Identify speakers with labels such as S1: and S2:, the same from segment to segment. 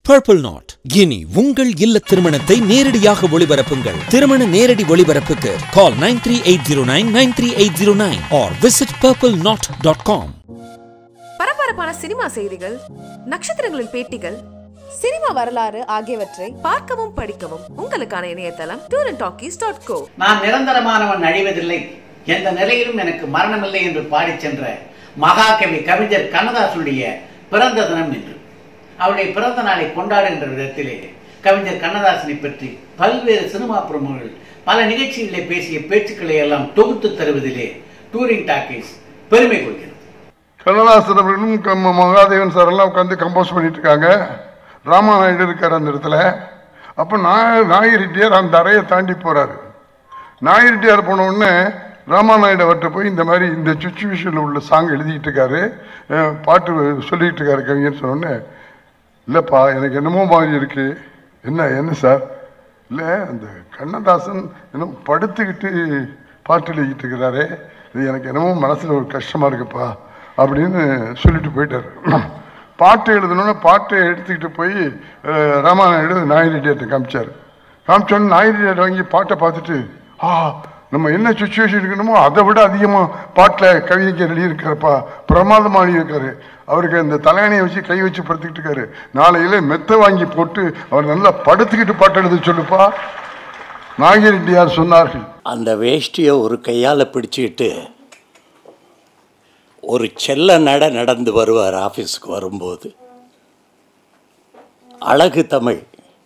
S1: Purple not இனி உங்கள் இல்ல திருமணத்தை நேரடியாக ஒளிபரப்புங்கள் திருமண நேரடி ஒளிபரப்புக்கு call nine three eight zero nine nine three eight zero nine or visit purple knot dot com
S2: பரபரப்பான சினிமா செய்திகள் நட்சத்திரங்களின் பேட்டிகள் சினிமா வரலாறு ஆகியவற்றை பார்க்கவும் படிக்கவும் உங்களுக்கான இணையதளம் tour and talkies dot co
S3: நான் நிரந்தரமானவன் அழிவதில்லை எந்த நிலையிலும் எனக்கு மரணமில்லை என்று பாடிச் சென்ற மகாகவி கவிஞர் கண்ணதாசனுடைய பிறந்த தினம் இன்று அவருடைய பிறந்த நாளை கொண்டாடுகின்ற விதத்திலே கவிஞர் கண்ணதாசனை பற்றி பல்வேறு சினிமா பிரமுகர்கள் பல நிகழ்ச்சிகளிலே பேசிய பேச்சுக்களை எல்லாம் தொகுத்து தருவதிலே டூரிங் டாக்கீஸ் பெருமை கொள்கிறது
S4: கண்ணதாசன் அவர்களும் க- மகாதேவன் சார் எல்லாம் உட்காந்து கம்போஸ் பண்ணிட்டு இருக்காங்க ராமாநாயுடு இருக்கார் அந்த இடத்துல அப்போ நாய நாயிரெட்டியார் அந்த அறையை தாண்டி போறாரு நாயிரெட்டியார் போன உடனே ராமாநாயுடு அவர்கிட்ட போய் இந்த மாதிரி இந்த சுச்சுவேஷனில் உள்ள சாங் எழுதிட்டு இருக்காரு அஹ் பாட்டு சொல்லிட்டு இருக்காரு கவிஞர் சொன்ன உடனே இல்லைப்பா எனக்கு என்னமோ மாதிரி இருக்கு என்ன என்ன சார் இல்லை அந்த கண்ணதாசன் இன்னும் படுத்துக்கிட்டு பாட்டு எழுதிட்டு இருக்கிறாரே இது எனக்கு என்னமோ மனசில் ஒரு கஷ்டமா இருக்குப்பா அப்படின்னு சொல்லிட்டு போயிட்டாரு பாட்டு எழுதணும்னா பாட்டை எடுத்துக்கிட்டு போய் அஹ், ராமாநாயுடு நாயிரெட்டியார்ட்ட காமிச்சார் காமிச்சோன்னு நாயிரெட்டியார் வாங்கி பாட்டை பார்த்துட்டு ஆ நம்ம என்ன சுச்சுவேஷன் இருக்கணுமோ அதை விட அதிகமாக பாட்டில் கவிதைக்கு எழுதியிருக்காருப்பா பிரமாதமாக எழுதியிருக்காரு அவருக்கு அந்த தலையணையை வச்சு கை வச்சு படுத்துக்கிட்டு இருக்காரு நாளையில மெத்த வாங்கி போட்டு அவர் நல்லா படுத்துக்கிட்டு பாட்டு எழுத சொல்லுப்பா நாகிரெட்டியார் சொன்னார்கள்
S5: அந்த வேஷ்டியை ஒரு கையால் பிடிச்சிக்கிட்டு ஒரு செல்ல நட நடந்து வருவார் ஆஃபீஸுக்கு வரும்போது அழகு தமிழ்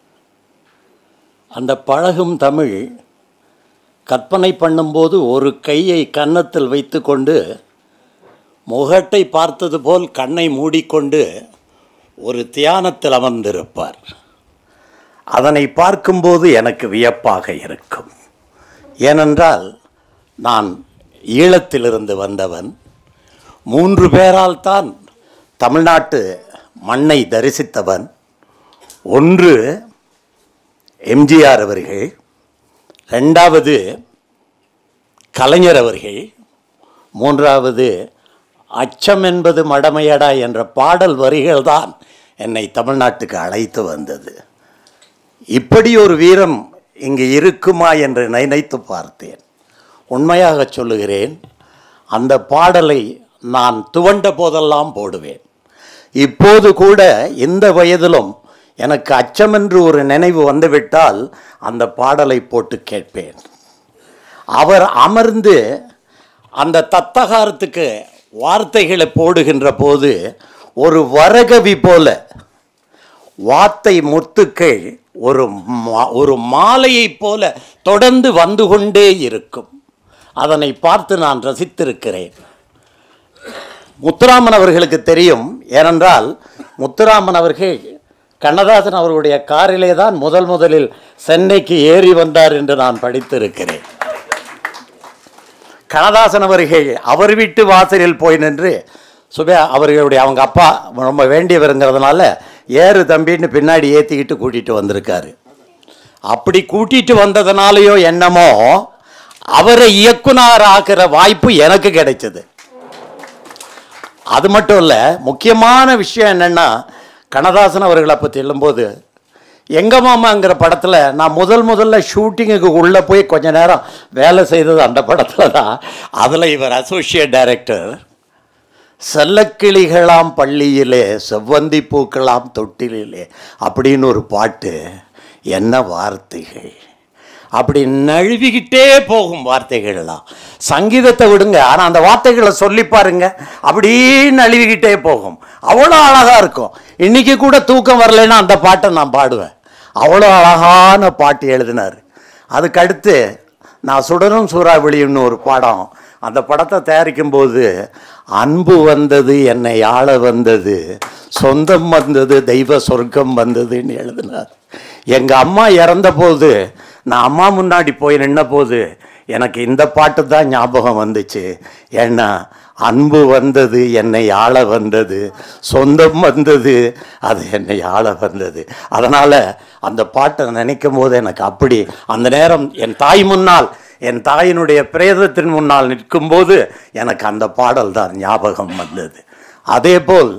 S5: அந்த பழகும் தமிழ் கற்பனை பண்ணும்போது ஒரு கையை கன்னத்தில் வைத்துக்கொண்டு முகட்டை பார்த்தது போல் கண்ணை மூடிக்கொண்டு ஒரு தியானத்தில் அமர்ந்திருப்பார் அதனை பார்க்கும்போது எனக்கு வியப்பாக இருக்கும் ஏனென்றால் நான் ஈழத்திலிருந்து வந்தவன் மூன்று பேரால் தான் தமிழ்நாட்டு மண்ணை தரிசித்தவன் ஒன்று எம்ஜிஆர் அவர்கள் ரெண்டாவது கலைஞர் அவர்கள் மூன்றாவது அச்சம் என்பது மடமையடா என்ற பாடல் வரிகள் தான் என்னை தமிழ்நாட்டுக்கு அழைத்து வந்தது இப்படி ஒரு வீரம் இங்கு இருக்குமா என்று நினைத்து பார்த்தேன் உண்மையாக சொல்லுகிறேன் அந்த பாடலை நான் துவண்ட போதெல்லாம் போடுவேன் இப்போது கூட இந்த வயதிலும் எனக்கு அச்சமென்று ஒரு நினைவு வந்துவிட்டால் அந்த பாடலை போட்டு கேட்பேன் அவர் அமர்ந்து அந்த தத்தகாரத்துக்கு வார்த்தைகளை போடுகின்ற போது ஒரு வரகவி போல வார்த்தை முத்துக்கள் ஒரு மா- ஒரு மாலையைப் போல தொடர்ந்து வந்து கொண்டே இருக்கும் அதனை பார்த்து நான் ரசித்திருக்கிறேன் முத்துராமன் அவர்களுக்கு தெரியும் ஏனென்றால் முத்துராமன் அவர்கள் கண்ணதாசன் அவர்களுடைய காரிலே தான் முதல் முதலில் சென்னைக்கு ஏறி வந்தார் என்று நான் படித்திருக்கிறேன் கண்ணதாசன் அவர்கள் அவர் வீட்டு வாசலில் போய் நின்று சுபே அவர்களுடைய அவங்க அப்பா ரொம்ப வேண்டியவருங்கிறதுனால ஏறு தம்பின்னு பின்னாடி ஏற்றிக்கிட்டு கூட்டிகிட்டு வந்திருக்காரு அப்படி கூட்டிட்டு வந்ததுனாலயோ என்னமோ அவரை இயக்குனர் ஆக்குற வாய்ப்பு எனக்கு கிடைச்சது அது மட்டும் இல்லை முக்கியமான விஷயம் என்னென்னா கண்ணதாசன் அவர்களை பற்றி எழும்போது எங்க மாமாங்கிற படத்தில் நான் முதல் முதல்ல ஷூட்டிங்குக்கு உள்ளே போய் கொஞ்ச நேரம் வேலை செய்தது அந்த படத்தில் தான் அதில் இவர் அசோசியேட் டைரக்டர் செல்லக்கிளிகளாம் பள்ளியிலே செவ்வந்தி பூக்களாம் தொட்டிலே அப்படின்னு ஒரு பாட்டு என்ன வார்த்தைகள் அப்படி நழுவிக்கிட்டே போகும் வார்த்தைகள்லாம் சங்கீதத்தை விடுங்க ஆனால் அந்த வார்த்தைகளை சொல்லி பாருங்க அப்படியே நழுவிக்கிட்டே போகும் அவ்வளோ அழகாக இருக்கும் இன்னைக்கு கூட தூக்கம் வரலைன்னா அந்த பாட்டை நான் பாடுவேன் அவ்வளோ அழகான பாட்டு எழுதினார் அதுக்கு அடுத்து நான் சுடரும் சூறாவளின்னு ஒரு படம் அந்த படத்தை தயாரிக்கும்போது அன்பு வந்தது என்னை ஆள வந்தது சொந்தம் வந்தது தெய்வ சொர்க்கம் வந்ததுன்னு எழுதினார் எங்கள் அம்மா இறந்த போது நான் அம்மா முன்னாடி போய் நின்ன போது எனக்கு இந்த பாட்டு தான் ஞாபகம் வந்துச்சு ஏன்னா அன்பு வந்தது என்னை ஆள வந்தது சொந்தம் வந்தது அது என்னை ஆள வந்தது அதனால் அந்த பாட்டை நினைக்கும் போது எனக்கு அப்படி அந்த நேரம் என் தாய் முன்னால் என் தாயினுடைய பிரேதத்தின் முன்னால் நிற்கும்போது எனக்கு அந்த பாடல் தான் ஞாபகம் வந்தது அதேபோல்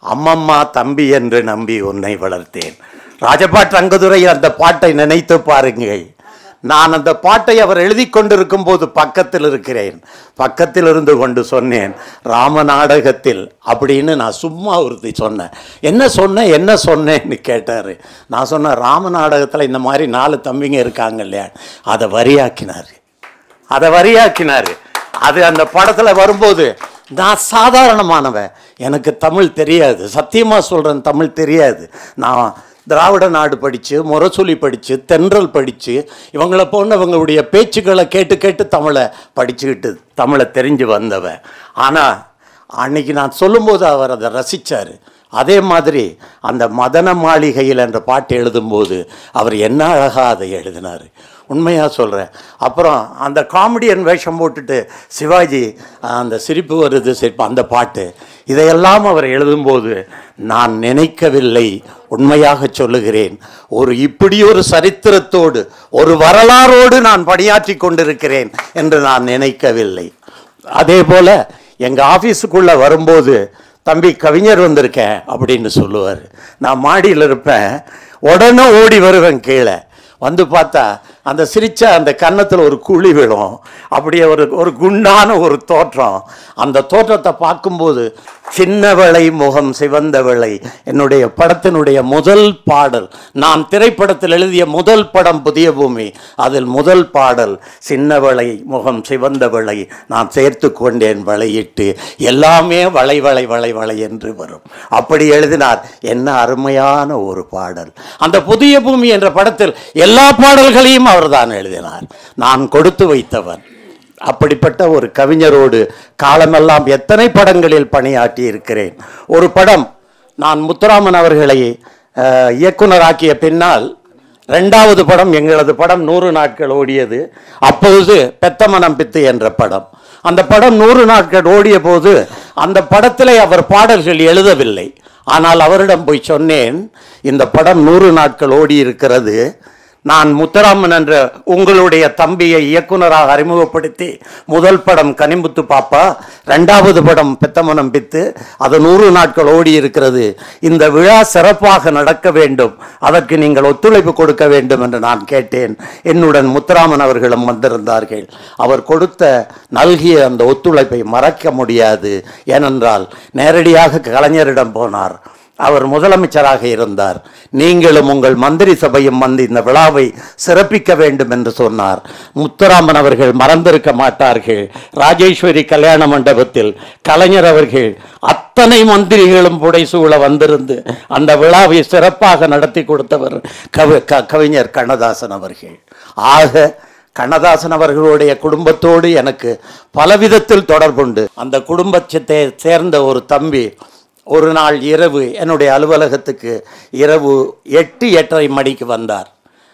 S5: அம்மம்மா தம்பி என்று நம்பி உன்னை வளர்த்தேன் ராஜபாட் ரங்கதுரை அந்த பாட்டை நினைத்து பாருங்கள் நான் அந்த பாட்டை அவர் எழுதி கொண்டிருக்கும் போது பக்கத்தில் இருக்கிறேன் பக்கத்தில் இருந்து கொண்டு சொன்னேன் ராம நாடகத்தில் அப்படின்னு நான் சும்மா ஒருத்தி சொன்னேன் என்ன சொன்னேன் என்ன சொன்னேன்னு கேட்டார் நான் சொன்னேன் ராம நாடகத்தில் இந்த மாதிரி நாலு தம்பிங்க இருக்காங்க இல்லையா அதை வரியாக்கினார் அதை வரியாக்கினார் அது அந்த படத்தில் வரும்போது நான் சாதாரணமானவன் எனக்கு தமிழ் தெரியாது சத்தியமாக சொல்கிறேன் தமிழ் தெரியாது நான் திராவிட நாடு படித்து முரசொலி படித்து தென்றல் படித்து இவங்களை போன்றவங்களுடைய பேச்சுக்களை கேட்டு கேட்டு தமிழை படிச்சுக்கிட்டு தமிழை தெரிஞ்சு வந்தவன் ஆனால் அன்னைக்கு நான் சொல்லும்போது அவர் அதை ரசித்தார் அதே மாதிரி அந்த மதன மாளிகையில் என்ற பாட்டு எழுதும்போது அவர் என்ன அழகாக அதை எழுதினார் உண்மையாக சொல்கிறேன் அப்புறம் அந்த காமெடியன் வேஷம் போட்டுட்டு சிவாஜி அந்த சிரிப்பு வருது சிரிப்பு அந்த பாட்டு இதையெல்லாம் அவர் எழுதும்போது நான் நினைக்கவில்லை உண்மையாக சொல்லுகிறேன் ஒரு இப்படி ஒரு சரித்திரத்தோடு ஒரு வரலாறோடு நான் பணியாற்றி கொண்டிருக்கிறேன் என்று நான் நினைக்கவில்லை அதே போல் எங்கள் ஆஃபீஸுக்குள்ளே வரும்போது தம்பி கவிஞர் வந்திருக்கேன் அப்படின்னு சொல்லுவார் நான் மாடியில் இருப்பேன் உடனே ஓடி வருவேன் கீழே வந்து பார்த்தா அந்த சிரிச்ச அந்த கன்னத்தில் ஒரு குழி விழும் அப்படியே ஒரு ஒரு குண்டான ஒரு தோற்றம் அந்த தோற்றத்தை பார்க்கும்போது சின்னவளை முகம் சிவந்தவளை என்னுடைய படத்தினுடைய முதல் பாடல் நான் திரைப்படத்தில் எழுதிய முதல் படம் புதிய பூமி அதில் முதல் பாடல் சின்னவளை முகம் சிவந்தவளை நான் சேர்த்து கொண்டேன் வளையிட்டு எல்லாமே வளை வளை வளை வளை என்று வரும் அப்படி எழுதினார் என்ன அருமையான ஒரு பாடல் அந்த புதிய பூமி என்ற படத்தில் எல்லா பாடல்களையும் அவர்தான் எழுதினார் நான் கொடுத்து வைத்தவன் அப்படிப்பட்ட ஒரு கவிஞரோடு காலமெல்லாம் எத்தனை படங்களில் பணியாற்றி இருக்கிறேன் ஒரு படம் நான் முத்துராமன் அவர்களை அஹ், இயக்குனராக்கிய பின்னால் ரெண்டாவது படம் எங்களது படம் நூறு நாட்கள் ஓடியது அப்பொழுது பெத்தமனம் பித்து என்ற படம் அந்த படம் நூறு நாட்கள் ஓடிய போது அந்த படத்திலே அவர் பாடல்கள் எழுதவில்லை ஆனால் அவரிடம் போய் சொன்னேன் இந்த படம் நூறு நாட்கள் ஓடி இருக்கிறது நான் முத்தராமன் என்ற உங்களுடைய தம்பியை இயக்குனராக அறிமுகப்படுத்தி முதல் படம் கனிமுத்து பாப்பா ரெண்டாவது படம் பெத்தமனம் பித்து அது நூறு நாட்கள் ஓடி இருக்கிறது இந்த விழா சிறப்பாக நடக்க வேண்டும் அதற்கு நீங்கள் ஒத்துழைப்பு கொடுக்க வேண்டும் என்று நான் கேட்டேன் என்னுடன் முத்துராமன் அவர்களும் வந்திருந்தார்கள் அவர் கொடுத்த நல்கிய அந்த ஒத்துழைப்பை மறக்க முடியாது ஏனென்றால் நேரடியாக கலைஞரிடம் போனார் அவர் முதலமைச்சராக இருந்தார் நீங்களும் உங்கள் மந்திரி சபையும் வந்து இந்த விழாவை சிறப்பிக்க வேண்டும் என்று சொன்னார் முத்துராமன் அவர்கள் மறந்திருக்க மாட்டார்கள் ராஜேஸ்வரி கல்யாண மண்டபத்தில் கலைஞர் அவர்கள் அத்தனை மந்திரிகளும் புடைசூழ வந்திருந்து அந்த விழாவை சிறப்பாக நடத்தி கொடுத்தவர் கவி க- கவிஞர் கண்ணதாசன் அவர்கள் ஆக கண்ணதாசன் அவர்களுடைய குடும்பத்தோடு எனக்கு பலவிதத்தில் தொடர்புண்டு அந்த குடும்பத்தை சேர்ந்த ஒரு தம்பி ஒரு நாள் இரவு என்னுடைய அலுவலகத்துக்கு இரவு எட்டு எட்டரை மணிக்கு வந்தார்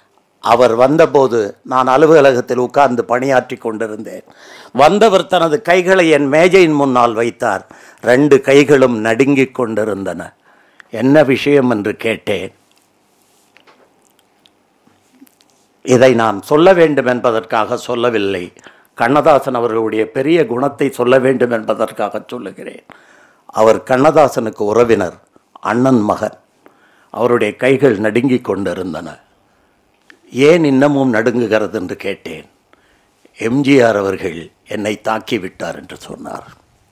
S5: அவர் வந்தபோது நான் அலுவலகத்தில் உட்கார்ந்து பணியாற்றி கொண்டிருந்தேன் வந்தவர் தனது கைகளை என் மேஜையின் முன்னால் வைத்தார் ரெண்டு கைகளும் நடுங்கிக் கொண்டிருந்தன என்ன விஷயம் என்று கேட்டேன் இதை நான் சொல்ல வேண்டும் என்பதற்காக சொல்லவில்லை கண்ணதாசன் அவர்களுடைய பெரிய குணத்தை சொல்ல வேண்டும் என்பதற்காக சொல்லுகிறேன் அவர் கண்ணதாசனுக்கு உறவினர் அண்ணன் மகன் அவருடைய கைகள் நடுங்கிக் கொண்டிருந்தன ஏன் இன்னமும் நடுங்குகிறது என்று கேட்டேன் எம்ஜிஆர் அவர்கள் என்னை தாக்கி விட்டார் என்று சொன்னார்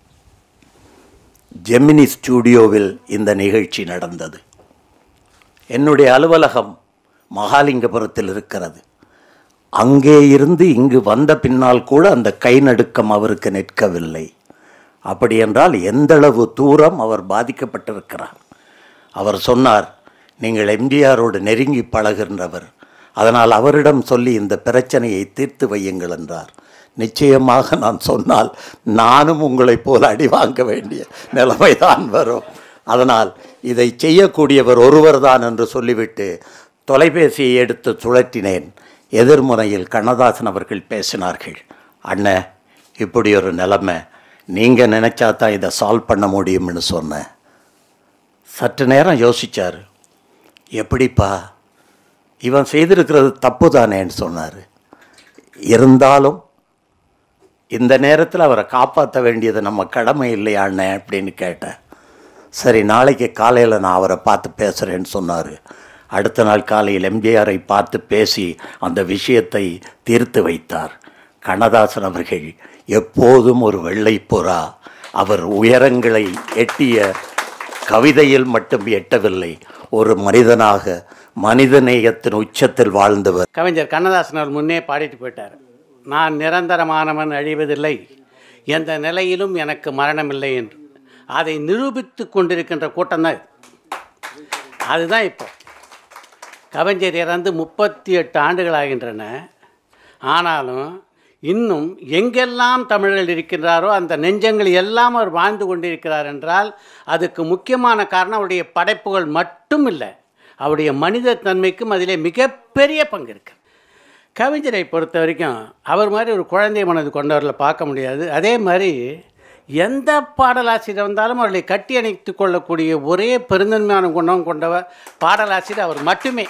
S5: ஜெமினி ஸ்டூடியோவில் இந்த நிகழ்ச்சி நடந்தது என்னுடைய அலுவலகம் மகாலிங்கபுரத்தில் இருக்கிறது அங்கே இருந்து இங்கு வந்த பின்னால் கூட அந்த கை நடுக்கம் அவருக்கு நிற்கவில்லை அப்படி என்றால் எந்தளவு தூரம் அவர் பாதிக்கப்பட்டிருக்கிறார் அவர் சொன்னார் நீங்கள் எம்ஜிஆரோடு நெருங்கி பழகின்றவர் அதனால் அவரிடம் சொல்லி இந்த பிரச்சனையை தீர்த்து வையுங்கள் என்றார் நிச்சயமாக நான் சொன்னால் நானும் உங்களைப் போல அடி வாங்க வேண்டிய நிலைமைதான் வரும் அதனால் இதை செய்யக்கூடியவர் ஒருவர்தான் என்று சொல்லிவிட்டு தொலைபேசியை எடுத்து சுழற்றினேன் எதிர்முனையில் கண்ணதாசன் அவர்கள் பேசினார்கள் அண்ணன் இப்படி ஒரு நிலைமை நீங்கள் நினச்சா தான் இதை சால்வ் பண்ண முடியும்னு சொன்னேன் சற்று நேரம் யோசிச்சார் எப்படிப்பா இவன் செய்திருக்கிறது தப்பு தானேன்னு சொன்னார் இருந்தாலும் இந்த நேரத்தில் அவரை காப்பாற்ற வேண்டியது நம்ம கடமை இல்லையா அண்ணன் அப்படின்னு கேட்டேன் சரி நாளைக்கு காலையில் நான் அவரை பார்த்து பேசுகிறேன்னு சொன்னார் அடுத்த நாள் காலையில் எம்ஜிஆரை பார்த்து பேசி அந்த விஷயத்தை தீர்த்து வைத்தார் கண்ணதாசன் அவர்கள் எப்போதும் ஒரு வெள்ளை புறா அவர் உயரங்களை எட்டிய கவிதையில் மட்டும் எட்டவில்லை ஒரு மனிதனாக மனிதநேயத்தின் உச்சத்தில் வாழ்ந்தவர்
S6: கவிஞர் கண்ணதாசன் அவர் முன்னே பாடிட்டு போயிட்டார் நான் நிரந்தரமானவன் அழிவதில்லை எந்த நிலையிலும் எனக்கு மரணமில்லை என்று அதை நிரூபித்து கொண்டிருக்கின்ற கூட்டம் தான் அதுதான் இப்போ கவிஞர் இறந்து முப்பத்தி எட்டு ஆண்டுகள் ஆகின்றன ஆனாலும் இன்னும் எங்கெல்லாம் தமிழர்கள் இருக்கின்றாரோ அந்த நெஞ்சங்கள் எல்லாம் அவர் வாழ்ந்து கொண்டிருக்கிறார் என்றால் அதுக்கு முக்கியமான காரணம் அவருடைய படைப்புகள் மட்டும் இல்லை அவருடைய மனித தன்மைக்கும் அதிலே மிகப்பெரிய பங்கு இருக்கு கவிஞரை பொறுத்த வரைக்கும் அவர் மாதிரி ஒரு குழந்தை மனது கொண்டவர்களை பார்க்க முடியாது அதே மாதிரி எந்த பாடலாசிரியர் வந்தாலும் அவர்களை கட்டி அணைத்து கொள்ளக்கூடிய ஒரே பெருந்தன்மையான குணம் கொண்டவர் பாடலாசிரியர் அவர் மட்டுமே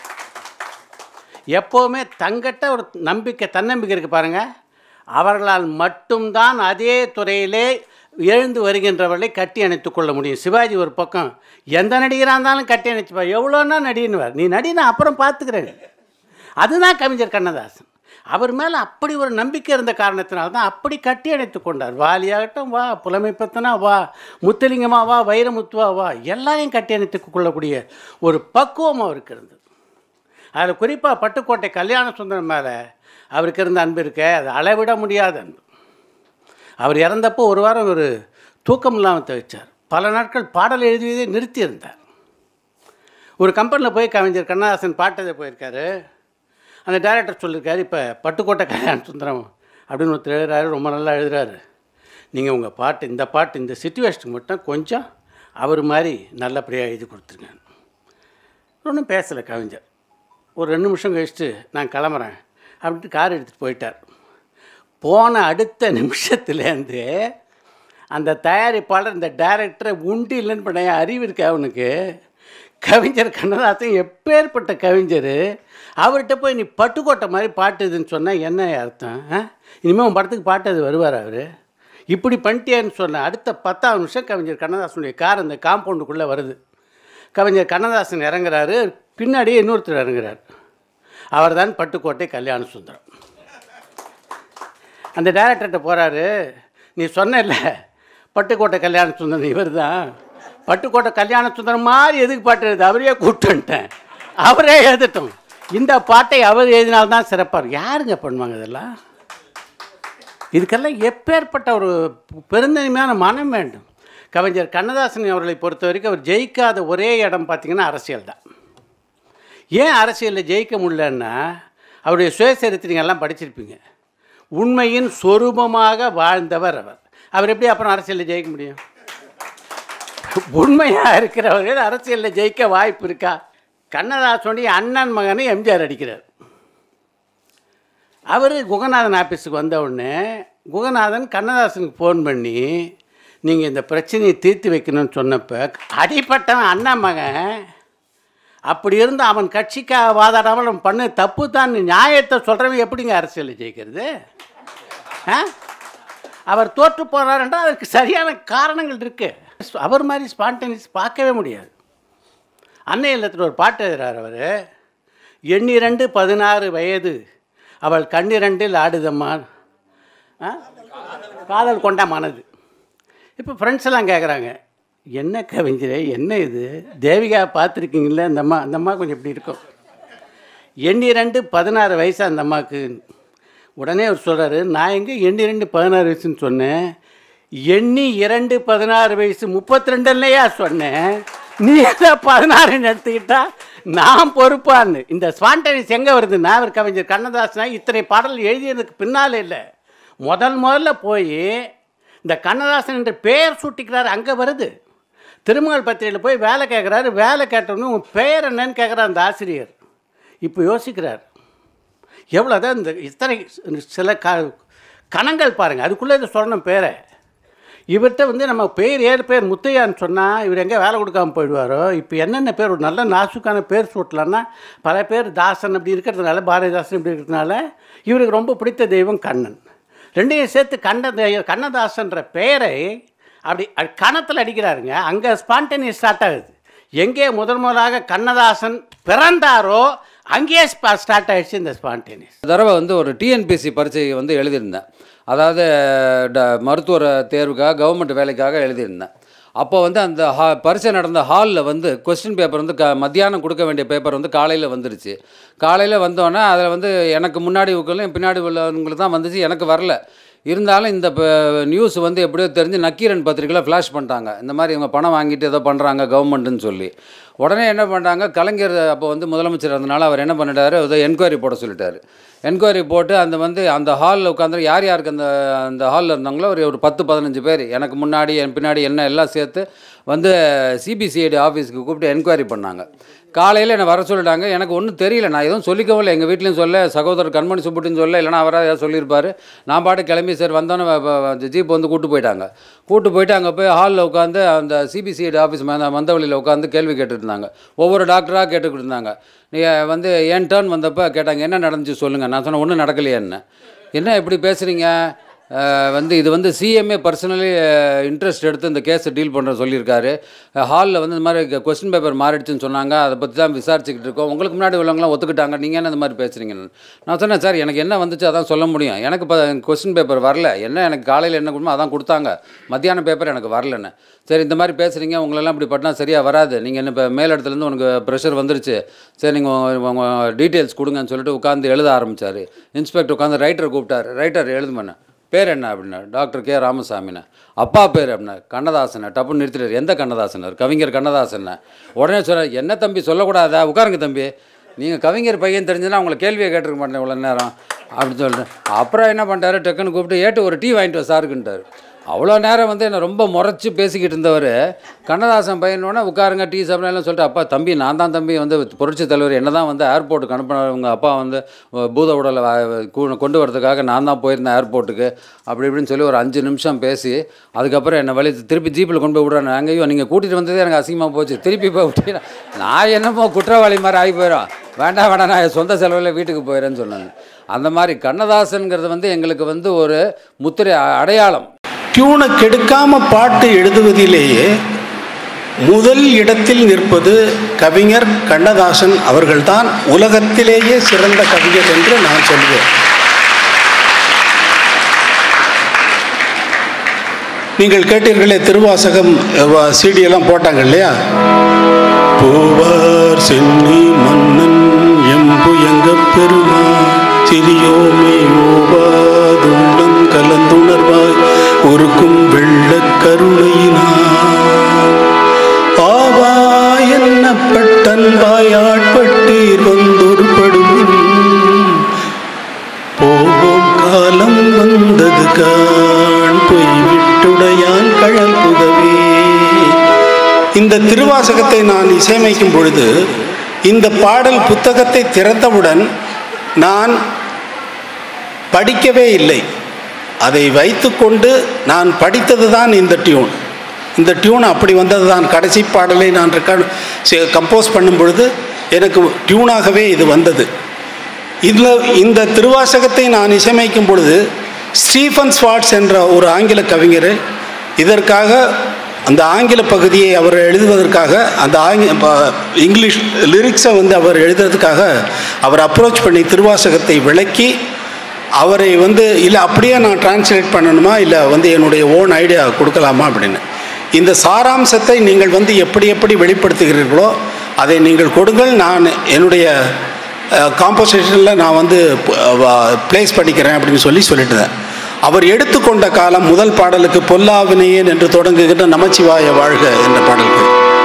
S6: எப்போவுமே தங்கிட்ட ஒரு நம்பிக்கை தன்னம்பிக்கை இருக்குது பாருங்கள் அவர்களால் மட்டும்தான் அதே துறையிலே எழுந்து வருகின்றவர்களை கட்டி அணைத்துக் கொள்ள முடியும் சிவாஜி ஒரு பக்கம் எந்த நடிகராக இருந்தாலும் கட்டி அணைச்சுப்பா எவ்வளோன்னா நடிகனுவார் நீ நடி நான் அப்புறம் பார்த்துக்கிறேன் அதுதான் கவிஞர் கண்ணதாசன் அவர் மேலே அப்படி ஒரு நம்பிக்கை இருந்த காரணத்தினால தான் அப்படி கட்டி அணைத்து கொண்டார் வாலியாகட்டும் வா புலமைப்பத்தனா வா முத்துலிங்கமா வா வைரமுத்துவா வா எல்லாரையும் கட்டி அணைத்து கொள்ளக்கூடிய ஒரு பக்குவம் அவருக்கு இருந்தது அதில் குறிப்பாக பட்டுக்கோட்டை கல்யாண சுந்தரம் மேலே அவருக்கு இருந்த அன்பு இருக்க அது அளவிட முடியாத அன்பு அவர் இறந்தப்போ ஒரு வாரம் ஒரு தூக்கம் இல்லாமல் தவிச்சார் பல நாட்கள் பாடல் எழுதியதே நிறுத்தியிருந்தார் ஒரு கம்பெனியில் போய் கவிஞர் கண்ணதாசன் பாட்டதை போயிருக்காரு அந்த டைரக்டர் சொல்லியிருக்காரு இப்போ பட்டுக்கோட்டை கல்யாண சுந்தரம் அப்படின்னு ஒருத்தர் எழுதுறாரு ரொம்ப நல்லா எழுதுறாரு நீங்கள் உங்கள் பாட்டு இந்த பாட்டு இந்த சுச்சுவேஷனுக்கு மட்டும் கொஞ்சம் அவர் மாதிரி நல்லபடியாக எழுதி கொடுத்துருங்க ஒன்றும் பேசலை கவிஞர் ஒரு ரெண்டு நிமிஷம் கழிச்சுட்டு நான் கிளம்புறேன் அப்படின்ட்டு கார் எடுத்துகிட்டு போயிட்டார் போன அடுத்த நிமிஷத்துலேருந்து அந்த தயாரிப்பாளர் இந்த டைரக்டரை உண்டு இல்லைன்னு பண்ண அறிவு இருக்கா அவனுக்கு கவிஞர் கண்ணதாசன் எப்பேற்பட்ட கவிஞர் அவர்கிட்ட போய் நீ பட்டுக்கோட்டை மாதிரி பாட்டு இதுன்னு சொன்னால் என்ன அர்த்தம் ஆ? இனிமேல் உன் படத்துக்கு பாட்டு அது வருவார் அவர் இப்படி பண்ணிட்டேன்னு சொன்ன அடுத்த பத்தாவது நிமிஷம் கவிஞர் கண்ணதாசனுடைய கார் அந்த காம்பவுண்டுக்குள்ளே வருது கவிஞர் கண்ணதாசன் இறங்குறாரு பின்னாடியே இன்னொருத்தர் இறங்குறார் அவர்தான் பட்டுக்கோட்டை கல்யாண சுந்தரம் அந்த டைரக்டர்கிட்ட போகிறாரு நீ சொன்னல பட்டுக்கோட்டை கல்யாண சுந்தரம் இவர் தான் பட்டுக்கோட்டை கல்யாண சுந்தரம் மாதிரி எதுக்கு பாட்டு எழுது அவரையே கூப்பிட்டு வந்துட்டேன் அவரே எழுதட்டும் இந்த பாட்டை அவர் எழுதினால்தான் சிறப்பாக இருக்கும் யாருங்க பண்ணுவாங்க இதெல்லாம் இதுக்கெல்லாம் எப்பேற்பட்ட ஒரு பெருந்தன்மையான மனம் வேண்டும் கவிஞர் கண்ணதாசன் அவர்களை பொறுத்த வரைக்கும் அவர் ஜெயிக்காத ஒரே இடம் பார்த்திங்கன்னா அரசியல் தான் ஏன் அரசியலில் ஜெயிக்க முடியலன்னா அவருடைய சுயசரித்திரங்கள் எல்லாம் படிச்சிருப்பீங்க உண்மையின் சொரூபமாக வாழ்ந்தவர் அவர் அவர் எப்படி அப்புறம் அரசியலில் ஜெயிக்க முடியும் உண்மையாக இருக்கிறவர்கள் அரசியலில் ஜெயிக்க வாய்ப்பு இருக்கா கண்ணதாசனுடைய அண்ணன் மகனை எம்ஜிஆர் அடிக்கிறார் அவர் குகநாதன் ஆஃபீஸுக்கு வந்த உடனே குகநாதன் கண்ணதாசனுக்கு ஃபோன் பண்ணி நீங்கள் இந்த பிரச்சனையை தீர்த்து வைக்கணும்னு சொன்னப்போ அடிப்பட்டவன் அண்ணன் மகன் அப்படி இருந்து அவன் கட்சிக்காக வாதாடாமல் அவன் பண்ண தப்பு தான் நியாயத்தை சொல்கிறவன் எப்படிங்க அரசியலில் ஜெயிக்கிறது ஆ அவர் தோற்று போனார் என்றால் அதற்கு சரியான காரணங்கள் இருக்குது அவர் மாதிரி ஸ்பான்டேனியஸ் பார்க்கவே முடியாது அன்னை இல்லத்தில் ஒரு பாட்டு எழுதுறார் அவர் எண்ணிரண்டு பதினாறு வயது அவள் கண்ணிரண்டில் ஆடுதம்மா ஆ? காதல் கொண்ட மனது இப்போ ஃப்ரெண்ட்ஸ் எல்லாம் கேட்குறாங்க என்ன கவிஞரே என்ன இது தேவிகா பார்த்துருக்கீங்களே அந்த அம்மா அந்த அம்மா கொஞ்சம் இப்படி இருக்கும் எண்ணி ரெண்டு பதினாறு வயசு அந்த அம்மாவுக்கு உடனே அவர் சொல்கிறாரு நான் எங்கே எண்ணி ரெண்டு பதினாறு வயசுன்னு சொன்னேன் எண்ணி இரண்டு பதினாறு வயசு முப்பத்தி ரெண்டுலையா சொன்னேன் நீ எதை பதினாறுன்னு எடுத்துக்கிட்டா நான் பொறுப்பான்னு இந்த ஸ்பான்டனிஸ் எங்கே வருதுன்னா அவர் கவிஞர் கண்ணதாசனா இத்தனை பாடல் எழுதியதுக்கு பின்னால் இல்லை முதல் முதல்ல போய் இந்த கண்ணதாசன் என்ற பெயர் சூட்டிக்கிறார் அங்கே வருது திருமகள் பத்திரிகையில் போய் வேலை கேட்குறாரு வேலை கேட்டோன்னு உன் பெயர் என்னன்னு கேட்குறார் அந்த ஆசிரியர் இப்போ யோசிக்கிறார் எவ்வளோதான் இந்த இத்தனை சில க கணங்கள் பாருங்கள் அதுக்குள்ளே இதை சொல்லணும் பேரை இவர்கிட்ட வந்து நம்ம பேர் ஏழு பேர் முத்தையான்னு சொன்னால் இவர் எங்கே வேலை கொடுக்காம போயிடுவாரோ இப்போ என்னென்ன பேர் ஒரு நல்ல நாசுக்கான பேர் சூட்டலான்னா பல பேர் தாசன் அப்படி இருக்கிறதுனால பாரதிதாசன் இப்படி இருக்கிறதுனால இவருக்கு ரொம்ப பிடித்த தெய்வம் கண்ணன் ரெண்டையும் சேர்த்து கண்ண தெய்வ- கண்ணதாசன்ற பெயரை அப்படி கணத்தில் அடிக்கிறாருங்க அங்கே ஸ்பான்டேனியஸ் ஸ்டார்ட் ஆகுது எங்கே முதல் முதலாக கண்ணதாசன் பிறந்தாரோ அங்கேயே ஸ்டார்ட் ஆயிடுச்சு இந்த ஸ்பான்டேனியஸ்
S7: தடவை வந்து ஒரு டிஎன்பிசி பரீட்சை வந்து எழுதியிருந்தேன் அதாவது ட மருத்துவ தேர்வுக்காக கவர்மெண்ட் வேலைக்காக எழுதியிருந்தேன் அப்போ வந்து அந்த ஹா பரீட்சை நடந்த ஹாலில் வந்து கொஸ்டின் பேப்பர் வந்து க மத்தியானம் கொடுக்க வேண்டிய பேப்பர் வந்து காலையில் வந்துருச்சு காலையில் வந்தோன்னே அதில் வந்து எனக்கு முன்னாடி உங்களும் பின்னாடி உள்ளவங்களுக்கு தான் வந்துச்சு எனக்கு வரல இருந்தாலும் இந்த நியூஸ் வந்து எப்படியோ தெரிஞ்சு நக்கீரன் பத்திரிக்கையில் ஃப்ளாஷ் பண்ணிட்டாங்க இந்த மாதிரி இவங்க பணம் வாங்கிட்டு ஏதோ பண்ணுறாங்க கவர்மெண்ட்டுன்னு சொல்லி உடனே என்ன பண்ணுறாங்க கலைஞர் அப்போ வந்து முதலமைச்சர் இருந்தனால அவர் என்ன பண்ணிட்டாரு ஏதோ என்கொயரி போட சொல்லிட்டாரு என்கொயரி போட்டு அந்த வந்து அந்த ஹாலில் உட்காந்து யார் யாருக்கு அந்த அந்த ஹாலில் இருந்தாங்களோ ஒரு ஒரு பத்து பதினஞ்சு பேர் எனக்கு முன்னாடி என் பின்னாடி என்ன எல்லாம் சேர்த்து வந்து சிபிசிஐடி ஆஃபீஸுக்கு கூப்பிட்டு என்கொயரி பண்ணாங்க காலையில் என்னை வர சொல்லிட்டாங்க எனக்கு ஒன்றும் தெரியல நான் எதுவும் சொல்லிக்கவும் இல்லை எங்கள் வீட்லேயும் சொல்ல சகோதரர் கண்மணி சுப்புட்டின்னு சொல்ல இல்லைனா அவராக ஏதாவது சொல்லியிருப்பார் நான் பாட்டு கிளம்பி சார் வந்தோன்னே ஜீப் வந்து கூட்டு போயிட்டாங்க கூட்டு போயிட்டு அங்கே போய் ஹாலில் உட்காந்து அந்த சிபிசிஐடி ஆஃபீஸ் மந்த மந்தவழியில் உட்காந்து கேள்வி கேட்டுட்டு இருந்தாங்க ஒவ்வொரு டாக்டராக கேட்டுக்கிட்டு இருந்தாங்க நீ வந்து என் டேர்ன் வந்தப்போ கேட்டாங்க என்ன நடந்துச்சு சொல்லுங்கள் நான் சொன்னேன் ஒன்றும் நடக்கலையே என்ன என்ன இப்படி பேசுகிறீங்க அஹ் வந்து இது வந்து சிஎம்ஏ பர்சனலி இன்ட்ரெஸ்ட் எடுத்து இந்த கேஸை டீல் பண்ணுற சொல்லியிருக்காரு ஹாலில் வந்து இந்த மாதிரி கொஸ்டின் பேப்பர் மாறிடுச்சுன்னு சொன்னாங்க அதை பற்றி தான் விசாரிச்சுக்கிட்டு இருக்கோம் உங்களுக்கு முன்னாடி உள்ளவங்களாம் ஒத்துக்கிட்டாங்க நீங்கள் என்ன இந்த மாதிரி பேசுகிறீங்க நான் சொன்னேன் சார் எனக்கு என்ன வந்துச்சு அதான் சொல்ல முடியும் எனக்கு இப்போ கொஸ்டின் பேப்பர் வரல என்ன எனக்கு காலையில் என்ன கொடுமோ அதான் கொடுத்தாங்க மத்தியான பேப்பர் எனக்கு வரலன்னு சரி இந்த மாதிரி பேசுகிறீங்க உங்களெல்லாம் இப்படி பண்ணால் சரியாக வராது நீங்கள் என்ன இப்போ மேலிடத்துலேருந்து உனக்கு ப்ரெஷர் வந்துருச்சு சரி நீங்கள் உங்கள் டீட்டெயில்ஸ் கொடுங்கன்னு சொல்லிட்டு உட்காந்து எழுத ஆரம்பித்தார் இன்ஸ்பெக்டர் உட்காந்து ரைட்டர் கூப்பிட்டார் ரைட்டர் எழுதுமண்ணே பேர் என்ன அப்படின்னா டாக்டர் கே ராமசாமிண்ணே அப்பா பேர் அப்படின்னா கண்ணதாசன் டப்புன்னு நிறுத்திட்டார் எந்த கண்ணதாசனர் கவிஞர் கண்ணதாசன் உடனே சொல்ல என்ன தம்பி சொல்லக்கூடாதா உட்காருங்க தம்பி நீங்கள் கவிஞர் பையன் தெரிஞ்சுன்னா உங்களை கேள்வியை கேட்டிருக்க மாட்டேன் இவ்வளோ நேரம் அப்படின்னு சொல்லிட்டு அப்புறம் என்ன பண்ணிட்டாரு டக்குன்னு கூப்பிட்டு ஏட்டு ஒரு டீ வாங்கிட்டு வா சாருக்குன்ட்டார் அவ்வளோ நேரம் வந்து என்னை ரொம்ப முறைச்சி பேசிக்கிட்டு இருந்தவர் கண்ணதாசன் பையனோட உட்காருங்க டீ சாப்பிடலாம் சொல்லிட்டு அப்பா தம்பி நான் தான் தம்பி வந்து புரட்சி தலைவர் என்ன தான் வந்து ஏர்போர்ட்டுக்கு அனுப்பினார் உங்கள் அப்பா வந்து அஹ், பூத உடலை வ- கூ- கொண்டு வரதுக்காக நான் தான் போயிருந்தேன் ஏர்போர்ட்டுக்கு அப்படி இப்படின்னு சொல்லி ஒரு அஞ்சு நிமிஷம் பேசி அதுக்கப்புறம் என்னை வழி திருப்பி ஜீப்பில் கொண்டு போய் விட்றாங்க அங்கேயும் நீங்கள் கூட்டிகிட்டு வந்ததே எனக்கு அசிங்கமாக போச்சு திருப்பி போய் விட்டீங்கன்னா நான் என்னமோ குற்றவாளி மாதிரி ஆகி போயிடும் வேண்டாம் வேண்டாம் நான் என் சொந்த செலவில் வீட்டுக்கு போயிடுறேன்னு சொன்னாங்க அந்த மாதிரி கண்ணதாசன்கிறது வந்து எங்களுக்கு வந்து ஒரு முத்திரை அ- அடையாளம்
S8: டியூனை கெடுக்காம பாட்டு எழுதுவதிலேயே முதல் இடத்தில் நிற்பது கவிஞர் கண்ணதாசன் அவர்கள்தான் உலகத்திலேயே சிறந்த கவிஞர் என்று நான் சொல்வேன் நீங்கள் கேட்டீர்களே திருவாசகம் சிடி எல்லாம் போட்டாங்க இல்லையா பூவார் சென்னி மன்னன் எம்புயங்க பெருமா சிறியோமை ஓவாதுள்ளம் கலந்துணர்வாய் ஒருக்கும் வெள்ளக் கருணையினார் ஆவா என்னப்பட்டன்பாய் ஆட்பட்டீர் வந்தொருபடும் போகும் காலம் வந்தது காண் பொய் விட்டுடையான் கழல் புகவே இந்த திருவாசகத்தை நான் இசையமைக்கும் பொழுது இந்த பாடல் புத்தகத்தை திறந்தவுடன் நான் படிக்கவே இல்லை அதை வைத்துக்கொண்டு நான் படித்தது தான் இந்த டியூன் இந்த டியூன் அப்படி வந்தது தான் கடைசி பாடலை நான் ரெக்கார்ட் கம்போஸ் பண்ணும் பொழுது எனக்கு டியூனாகவே இது வந்தது இதில் இந்த திருவாசகத்தை நான் இசையமைக்கும் பொழுது ஸ்டீஃபன் ஸ்வாட்ஸ் என்ற ஒரு ஆங்கில கவிஞர் இதற்காக அந்த ஆங்கில பகுதியை அவர் எழுதுவதற்காக அந்த ஆங்கி ப- இங்கிலீஷ் லிரிக்ஸை வந்து அவர் எழுதுறதுக்காக அவர் அப்ரோச் பண்ணி திருவாசகத்தை விளக்கி அவரை வந்து இல்லை அப்படியே நான் டிரான்ஸ்லேட் பண்ணணுமா இல்லை வந்து என்னுடைய ஓன் ஐடியா கொடுக்கலாமா அப்படின்னு இந்த சாராம்சத்தை நீங்கள் வந்து எப்படி எப்படி வெளிப்படுத்துகிறீர்களோ அதை நீங்கள் கொடுங்கள் நான் என்னுடைய காம்போசிஷனில் நான் வந்து ப்ளேஸ் பண்ணிக்கிறேன் அப்படின்னு சொல்லி சொல்லிட்டுதேன் அவர் எடுத்துக்கொண்ட காலம் முதல் பாடலுக்கு பொல்லாவினையேன் என்று தொடங்குகின்ற நமச்சிவாய வாழ்க என்ற பாடலுக்கு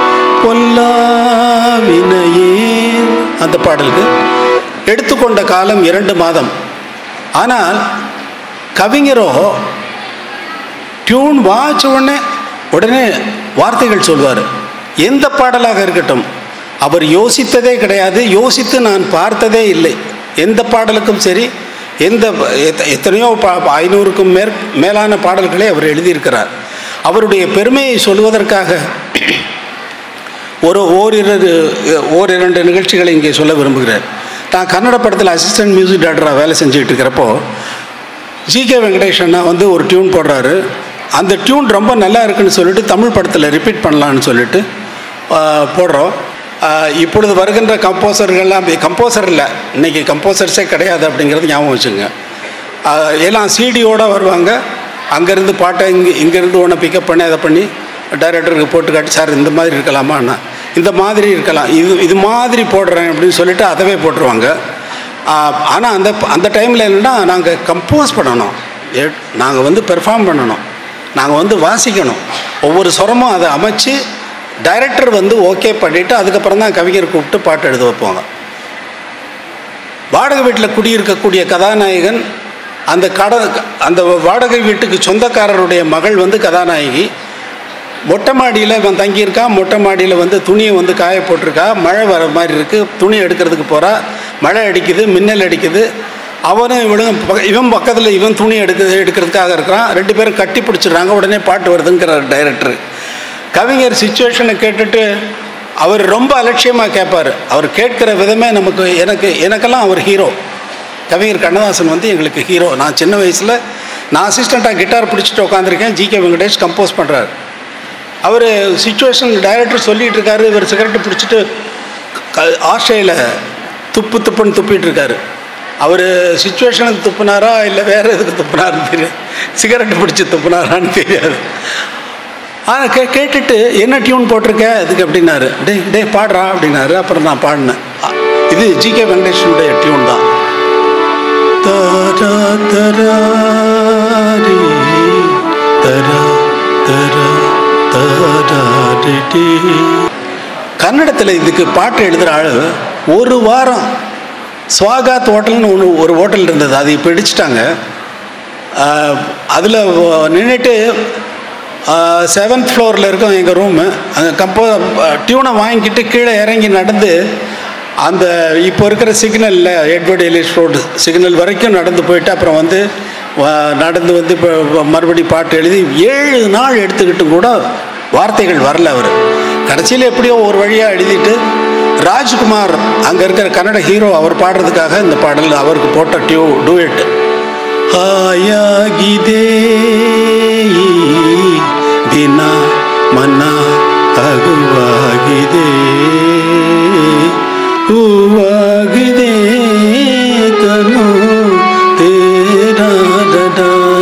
S8: பொல்லாவினையேன் அந்த பாடலுக்கு எடுத்துக்கொண்ட காலம் இரண்டு மாதம் ஆனால் கவிஞரோ டியூன் வாச்ச உடனே உடனே வார்த்தைகள் சொல்வார் எந்த பாடலாக இருக்கட்டும் அவர் யோசித்ததே கிடையாது யோசித்து நான் பார்த்ததே இல்லை எந்த பாடலுக்கும் சரி எந்த எத்த- எத்தனையோ பா ஐநூறுக்கும் மேற் மேலான பாடல்களை அவர் எழுதியிருக்கிறார் அவருடைய பெருமையை சொல்வதற்காக ஒரு ஓரிரு ஓரிரண்டு நிகழ்ச்சிகளை இங்கே சொல்ல விரும்புகிறேன் நான் கன்னட படத்தில் அசிஸ்டன்ட் மியூசிக் டைரக்டராக வேலை செஞ்சுக்கிட்டு இருக்கிறப்போ ஜி கே வெங்கடேஷ் அண்ணா வந்து ஒரு டியூன் போடுறாரு அந்த டியூன் ரொம்ப நல்லா இருக்குன்னு சொல்லிட்டு தமிழ் படத்தில் ரிப்பீட் பண்ணலான்னு சொல்லிட்டு ஆஹ், போடுறோம் ஆஹ், இப்பொழுது வருகின்ற கம்போசர்கள்லாம் கம்போசர் இல்லை இன்னைக்கு கம்போசர்ஸே கிடையாது அப்படிங்கிறது ஞாபகம் வச்சுங்க ஆஹ், எல்லாம் சிடியோட வருவாங்க அங்கேருந்து பாட்டை இங்கே இங்கேருந்து ஒன்று பிக்கப் பண்ணி அதை பண்ணி டைரக்டருக்கு போட்டு காட்டி சார் இந்த மாதிரி இருக்கலாமாண்ணா இந்த மாதிரி இருக்கலாம் இது இது மாதிரி போடுறேன் அப்படின்னு சொல்லிட்டு அதவே போட்டுருவாங்க ஆனால் அந்த அந்த டைமில் என்னென்னா நாங்கள் கம்போஸ் பண்ணணும் நாங்கள் வந்து பெர்ஃபார்ம் பண்ணணும் நாங்கள் வந்து வாசிக்கணும் ஒவ்வொரு சுரமும் அதை அமைச்சு டைரக்டர் வந்து ஓகே பண்ணிவிட்டு அதுக்கப்புறம் தான் கவிஞர் கூப்பிட்டு பாட்டு எழுத வைப்பாங்க வாடகை வீட்டில் குடியிருக்கக்கூடிய கதாநாயகன் அந்த கட அந்த வாடகை வீட்டுக்கு சொந்தக்காரருடைய மகள் வந்து கதாநாயகி மொட்டை மாடியில் இவன் தங்கியிருக்கான் மொட்டை மாடியில் வந்து துணியை வந்து காய போட்டிருக்கா மழை வர மாதிரி இருக்குது துணி எடுக்கிறதுக்கு போகிறா மழை அடிக்குது மின்னல் அடிக்குது அவனும் இவனும் பக்க- இவன் பக்கத்தில் இவன் துணி எடுக்க எடுக்கிறதுக்காக இருக்கிறான் ரெண்டு பேரும் கட்டி பிடிச்சிடுறாங்க உடனே பாட்டு வருதுங்கிறார் டைரக்டர் கவிஞர் சுச்சுவேஷனை கேட்டுட்டு அவர் ரொம்ப அலட்சியமாக கேட்பார் அவர் கேட்கிற விதமே நமக்கு எனக்கு எனக்கெல்லாம் அவர் ஹீரோ கவிஞர் கண்ணதாசன் வந்து எங்களுக்கு ஹீரோ நான் சின்ன வயசில் நான் அசிஸ்டண்ட்டாக கிட்டார் பிடிச்சிட்டு உட்காந்துருக்கேன் ஜி கே வெங்கடேஷ் கம்போஸ் பண்ணுறாரு அவர் சுச்சுவேஷன் டைரக்டர் சொல்லிட்டு இருக்காரு இவர் சிகரெட்டு பிடிச்சிட்டு க ஆஸ்திரேலியில் துப்பு துப்புன்னு துப்பிட்டு இருக்காரு அவர் சுச்சுவேஷனுக்கு துப்புனாரா இல்லை வேறு எதுக்கு துப்புனாருன்னு தெரியாது சிகரெட்டு பிடிச்சி துப்புனாரான்னு தெரியாது ஆனால் கே கேட்டுட்டு என்ன டியூன் போட்டிருக்க இதுக்கு அப்படின்னாரு டேய் டேய் பாடுறா அப்படின்னாரு அப்புறம் நான் பாடினேன் அ, இது ஜி கே வெங்கடேஷனுடைய டியூன் தான் தரா தரா ரீ, தரா தரா தரா டி, டி. கன்னடத்தில் இதுக்கு பாட்டு எழுதுகிற ஆள் ஒரு வாரம் ஸ்வாகாத் ஹோட்டல்னு ஒன்று ஒரு ஹோட்டல் இருந்தது அதை இப்போ இடிச்சிட்டாங்க அதில் நின்றுட்டு செவன்த் ஃப்ளோரில் இருக்கும் எங்கள் ரூமு அங்கே கம்போ டியூனை வாங்கிக்கிட்டு கீழே இறங்கி நடந்து அந்த இப்போ இருக்கிற சிக்னலில் எட்வர்ட் எலிஸ் ரோடு சிக்னல் வரைக்கும் நடந்து போயிட்டு அப்புறம் வந்து வ- நடந்து வந்து இப்போ மறுபடி பாட்டு எழுதி ஏழு நாள் எடுத்துக்கிட்டு கூட வார்த்தைகள் வரல அவர் கடைசியில் எப்படியோ ஒரு வழியாக எழுதிட்டு ராஜ்குமார் அங்கே இருக்கிற கன்னட ஹீரோ அவர் பாடுறதுக்காக இந்த பாடல் அவருக்கு போட்ட டியூ டூயட் ಹಾಯಾಗಿದೆ ಈ ದಿನ ಮನ ಹಗುವಾಗಿದೆ ಹೂವಾಗಿದೆ ತನು ತೇರಾರರ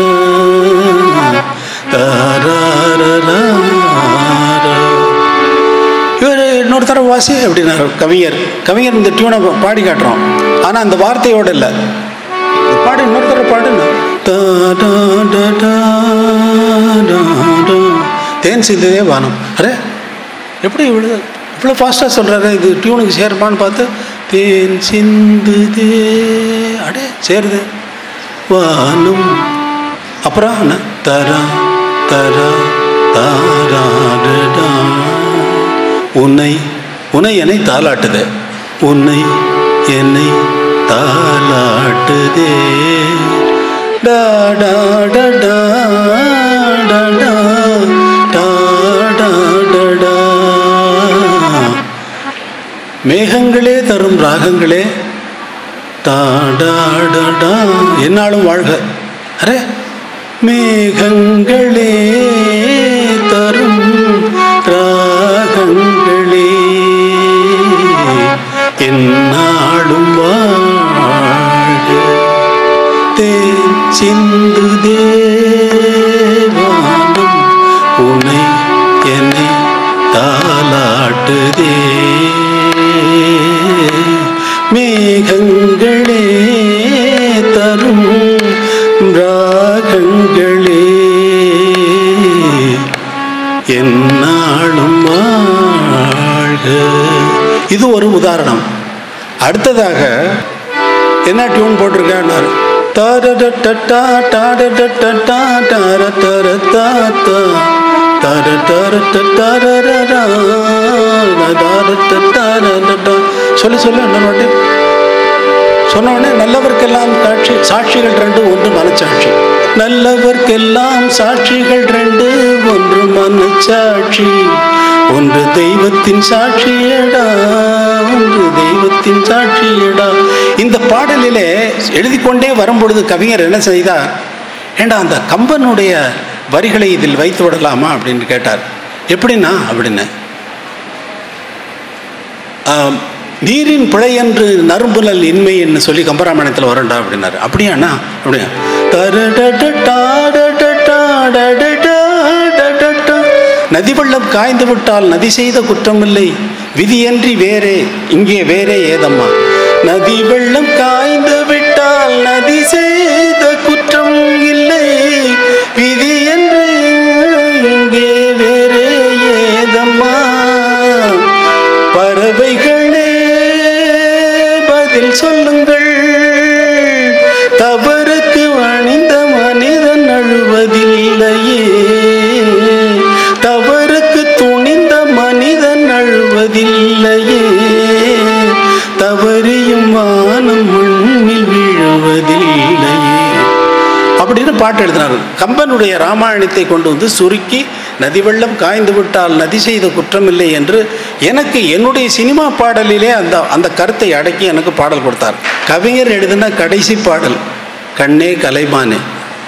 S8: ತಾರಾರರ இவர் இன்னொரு தடவை வாசி அப்படின்னாரு கவிஞர் கவிஞர் இந்த டியூனை பாடி காட்டுறோம் ஆனால் அந்த வார்த்தையோடு இல்லை பாடு இன்னொரு தடவை பாடுன்னு டா, டா, டா, டா, டா, டா. தேன் சிந்ததே வானம் அரே எப்படி இவ்வளோ இவ்வளோ ஃபாஸ்ட்டாக சொல்கிறாரு இது டியூனுக்கு சேருமான்னு பார்த்து தேன் சிந்துதே அடே சேருது வானம் அப்புறம் என்ன தரா தரா தாராடா உன்னை உன்னை என்னை தாளாட்டுதே உன்னை என்னை தாளாட்டுதே டா டா டா டா டா டா டா டா டா டா. மேகங்களே தரும் ராகங்களே தாடாடா என்னாலும் வாழ்க அரே மேகங்களே தரும் ராகங்களே என்னாலும் வாழ்க தேன் சிந்து தேவானம் உன்னை என்னை தாலாட்டுதே மேகங்களே தரும் ராகங்களே என்னாலும் வாழ்க இது ஒரு உதாரணம் அடுத்ததாக என்ன டியூன் போட்டிருக்காரு தரடட்டா டாடடட்டா டார தர தாத்தா தர தர தரரரா தாரட்டா சொல்லி சொல்லு என்ன பாட்டு சொன்ன உடனே நல்லவர்க்கெல்லாம் காட்சி சாட்சிகள் ரெண்டு ஒன்று மனச்சாட்சி நல்லவர்க்கெல்லாம் சாட்சிகள் ரெண்டு ஒன்று மனச்சாட்சி ஒன்று தெய்வத்தின் சாட்சியடா ஒன்று தெய்வத்தின் சாட்சியடா இந்த பாடலிலே எழுதி கொண்டே வரும்பொழுது கவிஞர் என்ன செய்தார் ஏண்டா அந்த கம்பனுடைய வரிகளை இதில் வைத்து விடலாமா அப்படின்னு கேட்டார் எப்படின்னா அப்படின்னு ஆம், நீரின் பிழை என்று நறும்புலல் இன்மை என்று சொல்லி கம்பராமாயணத்தில் வரண்டா அப்படின்னாரு அப்படியாண்ணா அப்படியா தரடடடாடடடாடடடாடடடா. நதி வெள்ளம் காய்ந்து விட்டால் நதி செய்த குற்றமில்லை விதியன்றி வேறே இங்கே வேறே ஏதம்மா நதி வெள்ளம் காய்ந்து விட்டால் நதி செய்த குற்றம் இல்லை விதியன்று இங்கே வேறே ஏதம்மா பறவைகளே பதில் சொல்லுங்கள் தவறுக்கு அணிந்த மனிதன் அழுவதில்லையே தவறுக்கு துணிந்த மனிதன் அழுவதில்லையே தவறியும் வானம் மண்ணில் விழுவதில்லையே அப்படின்னு பாட்டு எழுதினார் கம்பனுடைய ராமாயணத்தை கொண்டு வந்து சுருக்கி நதி வெள்ளம் காய்ந்து விட்டால் நதி செய்த குற்றமில்லை என்று எனக்கு என்னுடைய சினிமா பாடலிலே அந்த அந்த கருத்தை அடக்கி எனக்கு பாடல் கொடுத்தார் கவிஞர் எழுதின கடைசி பாடல் கண்ணே கலைமானே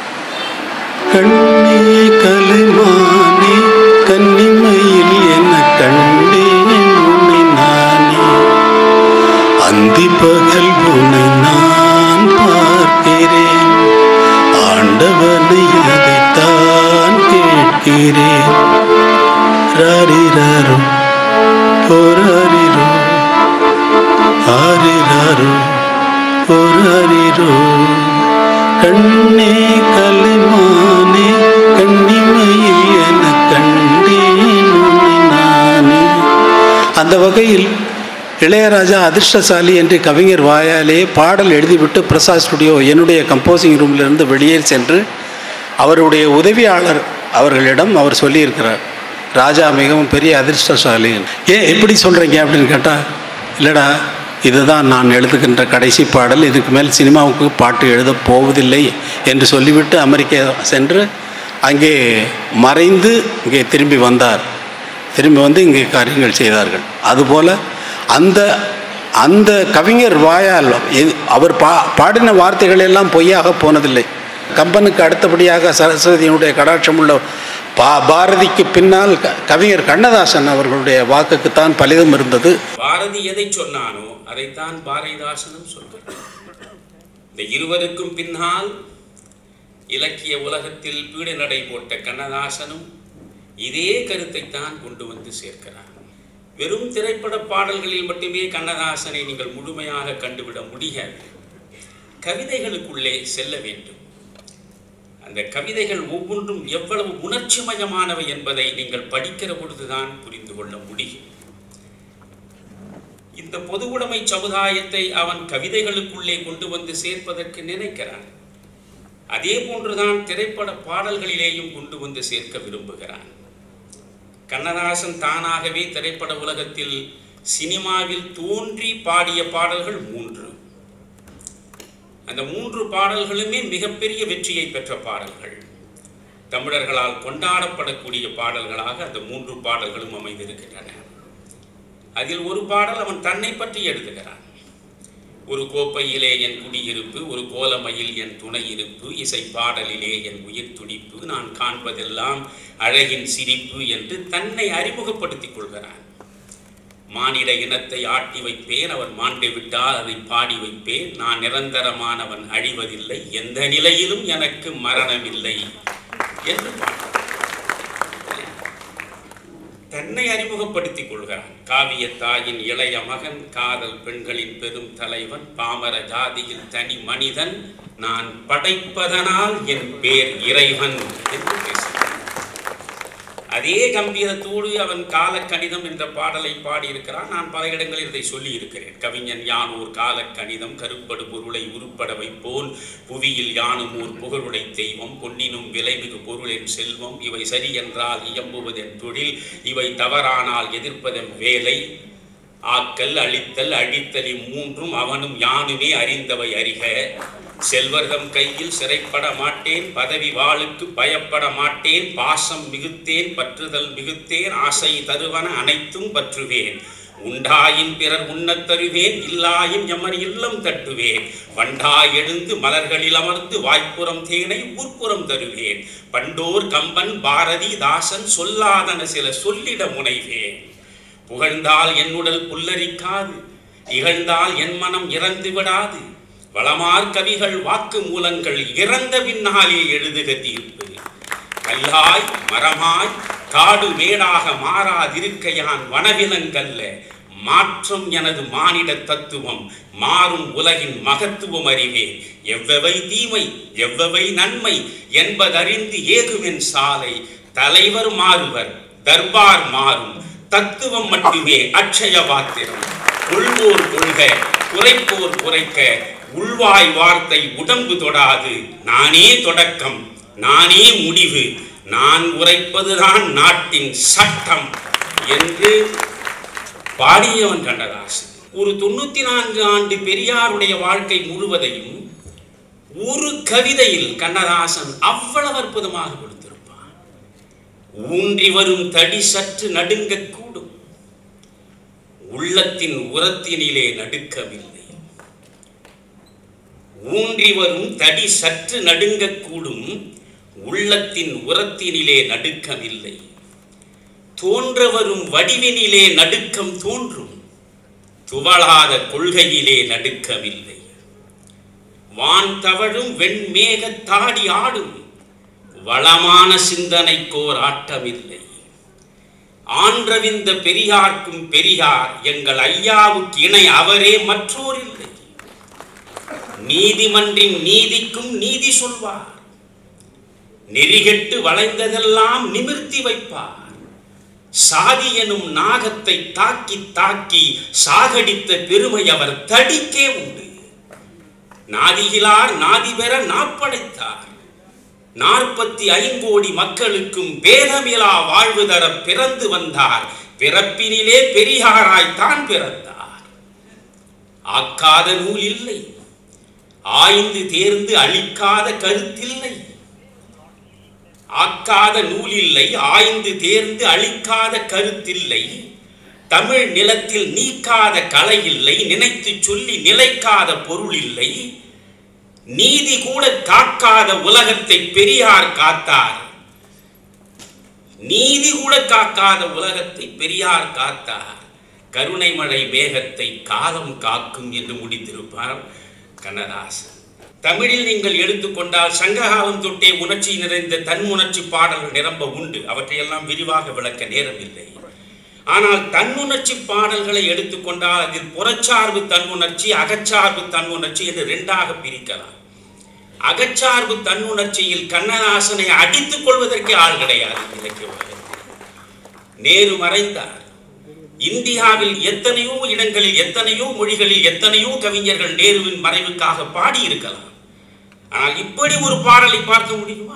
S8: கண்ணே கலைமானே கன்னிமையில் என கண்டேன் உன்னை நானே அந்தி பகல் உன்னை நான் பார்க்கிறேன் ஆண்டவனை அதைத்தான் கேட்கிறேன் ராரிராரோ ஓராரிரோ ஆரிராரோ ஓராரிரோ கண்ணே கலைமானே கண்ணிமையில் என கண்டேன் உன்னை நானே அந்த வகையில் இளையராஜா அதிர்ஷ்டசாலி என்று கவிஞர் வாயாலே பாடல் எழுதிவிட்டு பிரசாத் ஸ்டுடியோ என்னுடைய கம்போசிங் ரூமிலிருந்து வெளியே சென்று அவருடைய உதவியாளர் அவர்களிடம் அவர் சொல்லியிருக்கிறார் ராஜா மிகவும் பெரிய அதிர்ஷ்டசாலி ஏன் எப்படி சொல்கிறீங்க அப்படின்னு கேட்டால் இல்லைடா இதுதான் நான் எழுதுகின்ற கடைசி பாடல் இதுக்கு மேல் சினிமாவுக்கு பாட்டு எழுதப் போவதில்லை என்று சொல்லிவிட்டு அமெரிக்கா சென்று அங்கே மறைந்து இங்கே திரும்பி வந்தார் திரும்பி வந்து இங்கே காரியங்கள் செய்தார்கள் அதுபோல் அந்த அந்த கவிஞர் வாயால் எது- அவர் பா பாடின வார்த்தைகள் எல்லாம் பொய்யாக போனதில்லை கம்பனுக்கு அடுத்தபடியாக சரஸ்வதியினுடைய கடாட்சம் உள்ள பா பாரதிக்கு பின்னால் க- கவிஞர் கண்ணதாசன் அவர்களுடைய வாக்குக்குத்தான் பலிதம் இருந்தது
S9: பாரதி எதை சொன்னானோ அதைத்தான் பாரதிதாசனும் சொல்கிறார் இந்த இருவருக்கும் பின்னால் இலக்கிய உலகத்தில் பீட நடை போட்ட கண்ணதாசனும் இதே கருத்தைத்தான் கொண்டு வந்து சேர்க்கிறார் வெறும் திரைப்பட பாடல்களில் மட்டுமே கண்ணதாசனை நீங்கள் முழுமையாக கண்டுவிட முடியாது கவிதைகளுக்குள்ளே செல்ல வேண்டும் அந்த கவிதைகள் ஒவ்வொன்றும் எவ்வளவு உணர்ச்சிமயமானவை என்பதை நீங்கள் படிக்கிற பொழுதுதான் புரிந்து கொள்ள முடியும் இந்த பொதுவுடைமை சமுதாயத்தை அவன் கவிதைகளுக்குள்ளே கொண்டு வந்து சேர்ப்பதற்கு நினைக்கிறான் அதே போன்றுதான் திரைப்பட பாடல்களிலேயும் கொண்டு வந்து சேர்க்க விரும்புகிறான் கண்ணதாசன் தானாகவே திரைப்பட உலகத்தில் சினிமாவில் தோன்றி பாடிய பாடல்கள் மூன்று அந்த மூன்று பாடல்களுமே மிகப்பெரிய வெற்றியை பெற்ற பாடல்கள் தமிழர்களால் கொண்டாடப்படக்கூடிய பாடல்களாக அந்த மூன்று பாடல்களும் அமைந்திருக்கின்றன அதில் ஒரு பாடல் அவன் தன்னை பற்றி எழுதுகிறான் ஒரு கோப்பையிலே என் குடியிருப்பு ஒரு கோலமையில் என் துணை இருப்பு இசை பாடலிலே என் உயிர் துடிப்பு நான் காண்பதெல்லாம் அழகின் சிரிப்பு என்று தன்னை அறிமுகப்படுத்திக் கொள்கிறான் மானிட இனத்தை ஆட்டி வைப்பேன் அவன் மாண்டு விட்டால் அதை பாடி வைப்பேன் நான் நிரந்தரமானவன் அழிவதில்லை எந்த நிலையிலும் எனக்கு மரணமில்லை என்று பாடுகிறான் தன்னை அறிமுகப்படுத்திக் கொள்கிறான் காவிய தாயின் இளைய மகன் காதல் பெண்களின் பெரும் தலைவன் பாமர ஜாதியில் தனி மனிதன் நான் படைப்பதனால் என் பேர் இறைவன் என்று பேசுகிறான் அதே கம்பீரத்தோடு அவன் காலக்கணிதம் என்ற பாடலை பாடியிருக்கிறான் நான் பல இடங்களில் இதை சொல்லி இருக்கிறேன் கவிஞன் யானோர் காலக்கணிதம் கருப்படு பொருளை உருப்பட வைப்போன் புவியில் யானும் ஓர் புகழுடை தெய்வம் பொன்னினும் விளைமிகு பொருளின் செல்வம் இவை சரி என்றால் இயம்புவதென் தொழில் இவை தவறானால் எதிர்ப்பதன் வேலை ஆக்கல் அழித்தல் அழித்தல் இம்மூன்றும் அவனும் யானுமே அறிந்தவை அறிக செல்வர்தம் கையில் சிறைப்பட மாட்டேன் பதவி வாளுக்கு பயப்பட மாட்டேன் பாசம் மிகுத்தேன் பற்றுதல் மிகுத்தேன் ஆசை தருவன அனைத்தும் பற்றுவேன் உண்டாயின் பிறர் உண்ணத் தருவேன் இல்லாயின் எமர் இல்லம் தட்டுவேன் வண்டாய் எழுந்து மலர்களில் அமர்ந்து வாய்ப்புறம் தேனை ஊர்ப்புறம் தருவேன் பண்டோர் கம்பன் பாரதி தாசன் சொல்லாதன சில சொல்லிட முனைவேன் புகழ்ந்தால் என் உடல் புல்லரிக்காது இகழ்ந்தால் என் மனம் இறந்து விடாது வளமார் கவிகள் வாக்கு மூலங்கள் இறந்த பின்னாலே எழுதுக தீர்ப்பு கல்லாய் மரமாய் காடு மேடாக மாறாதிருக்க யான் வனவிலங்கல்ல மாற்றம் எனது மானிட தத்துவம் மாறும் உலகின் மகத்துவம் அறிவேன் எவ்வவை தீமை எவ்வவை நன்மை என்பதறிந்து ஏகுமென் சாலை தலைவர் மாறுவர் தர்பார் மாறும் தத்துவம் மட்டுமே அட்சய பாத்திரம் கொள்வோர் கொள்க குறைப்போர் குறைக்க உள்வாய் வார்த்தை உடம்பு தொடாது நானே தொடக்கம் நானே முடிவு நான் உரைப்பதுதான் நாட்டின் சட்டம் என்று பாடியவன் கண்ணதாசன் ஒரு தொண்ணூத்தி நான்கு ஆண்டு பெரியாருடைய வாழ்க்கை முழுவதையும் ஒரு கவிதையில் கண்ணதாசன் அவ்வளவு அற்புதமாக கொடுத்திருப்பான் ஊன்றி வரும் தடி சற்று நடுங்கக்கூடும் உள்ளத்தின் உரத்தினிலே நடுக்கவில்லை ஊன்றி வரும் தடி சற்று நடுங்கக்கூடும் உள்ளத்தின் உரத்தினிலே நடுக்கமில்லை தோன்ற வரும் வடிவினிலே நடுக்கம் தோன்றும் துவளாத கொள்கையிலே நடுக்கமில்லை வான் தவழும் வெண்மேக தாடி ஆடும் வளமான சிந்தனைக்கோர் ஆட்டமில்லை ஆன்றவிந்த பெரியார்க்கும் பெரியார் எங்கள் ஐயாவுக்கு இணை அவரே மற்றோர் இல்லை நீதிமன்றின் நீதிக்கும் நீதி சொல்வார் நெறிகெட்டு வளைந்ததெல்லாம் நிமிர்த்தி வைப்பார் சாதி எனும் நாகத்தை தாக்கி தாக்கி சாகடித்த பெருமை அவர் தடிக்கே உண்டு நாதிகிலார் நாதி பெற நாப்படைத்தார் நாற்பத்தி ஐங்கோடி மக்களுக்கும் பேதமிலா வாழ்வு தர பிறந்து வந்தார் பிறப்பினிலே பெரியாராய் தான் பிறந்தார் ஆக்காத நூல் இல்லை ஆய்ந்து தேர்ந்து அழிக்காத கருத்தில்லை ஆக்காத நூலில்லை ஆய்ந்து தேர்ந்து அழிக்காத கருத்தில்லை தமிழ் நிலத்தில் நீக்காத கலை இல்லை நினைத்து சொல்லி நிலைக்காத பொருள் இல்லை நீதி கூட காக்காத உலகத்தை பெரியார் காத்தார் நீதி கூட காக்காத உலகத்தை பெரியார் காத்தார் கருணை மழை மேகத்தை காலம் காக்கும் என்று முடித்திருப்பார் கண்ணதாசன் தமிழில் நீங்கள் எடுத்துக்கொண்டால் சங்ககாலம் தொட்டே உணர்ச்சி நிறைந்த தன்முணர்ச்சி பாடல்கள் நிரம்ப உண்டு அவற்றையெல்லாம் விரிவாக விளக்க நேரமில்லை ஆனால் தன்னுணர்ச்சி பாடல்களை எடுத்துக்கொண்டால் அதில் புறச்சார்பு தன்னுணர்ச்சி அகச்சார்பு தன்னுணர்ச்சி என்று இரண்டாக பிரிக்கலாம் அகச்சார்பு தன்னுணர்ச்சியில் கண்ணதாசனை அடித்துக் கொள்வதற்கே ஆள் கிடையாது இலக்கிய உலகத்தில் நேரு மறைந்தார் இந்தியாவில் எத்தனையோ இடங்களில் எத்தனையோ மொழிகளில் எத்தனையோ கவிஞர்கள் நேருவின் மறைவுக்காக பாடியிருக்கலாம் ஆனால் இப்படி ஒரு பாடலை பார்க்க முடியுமா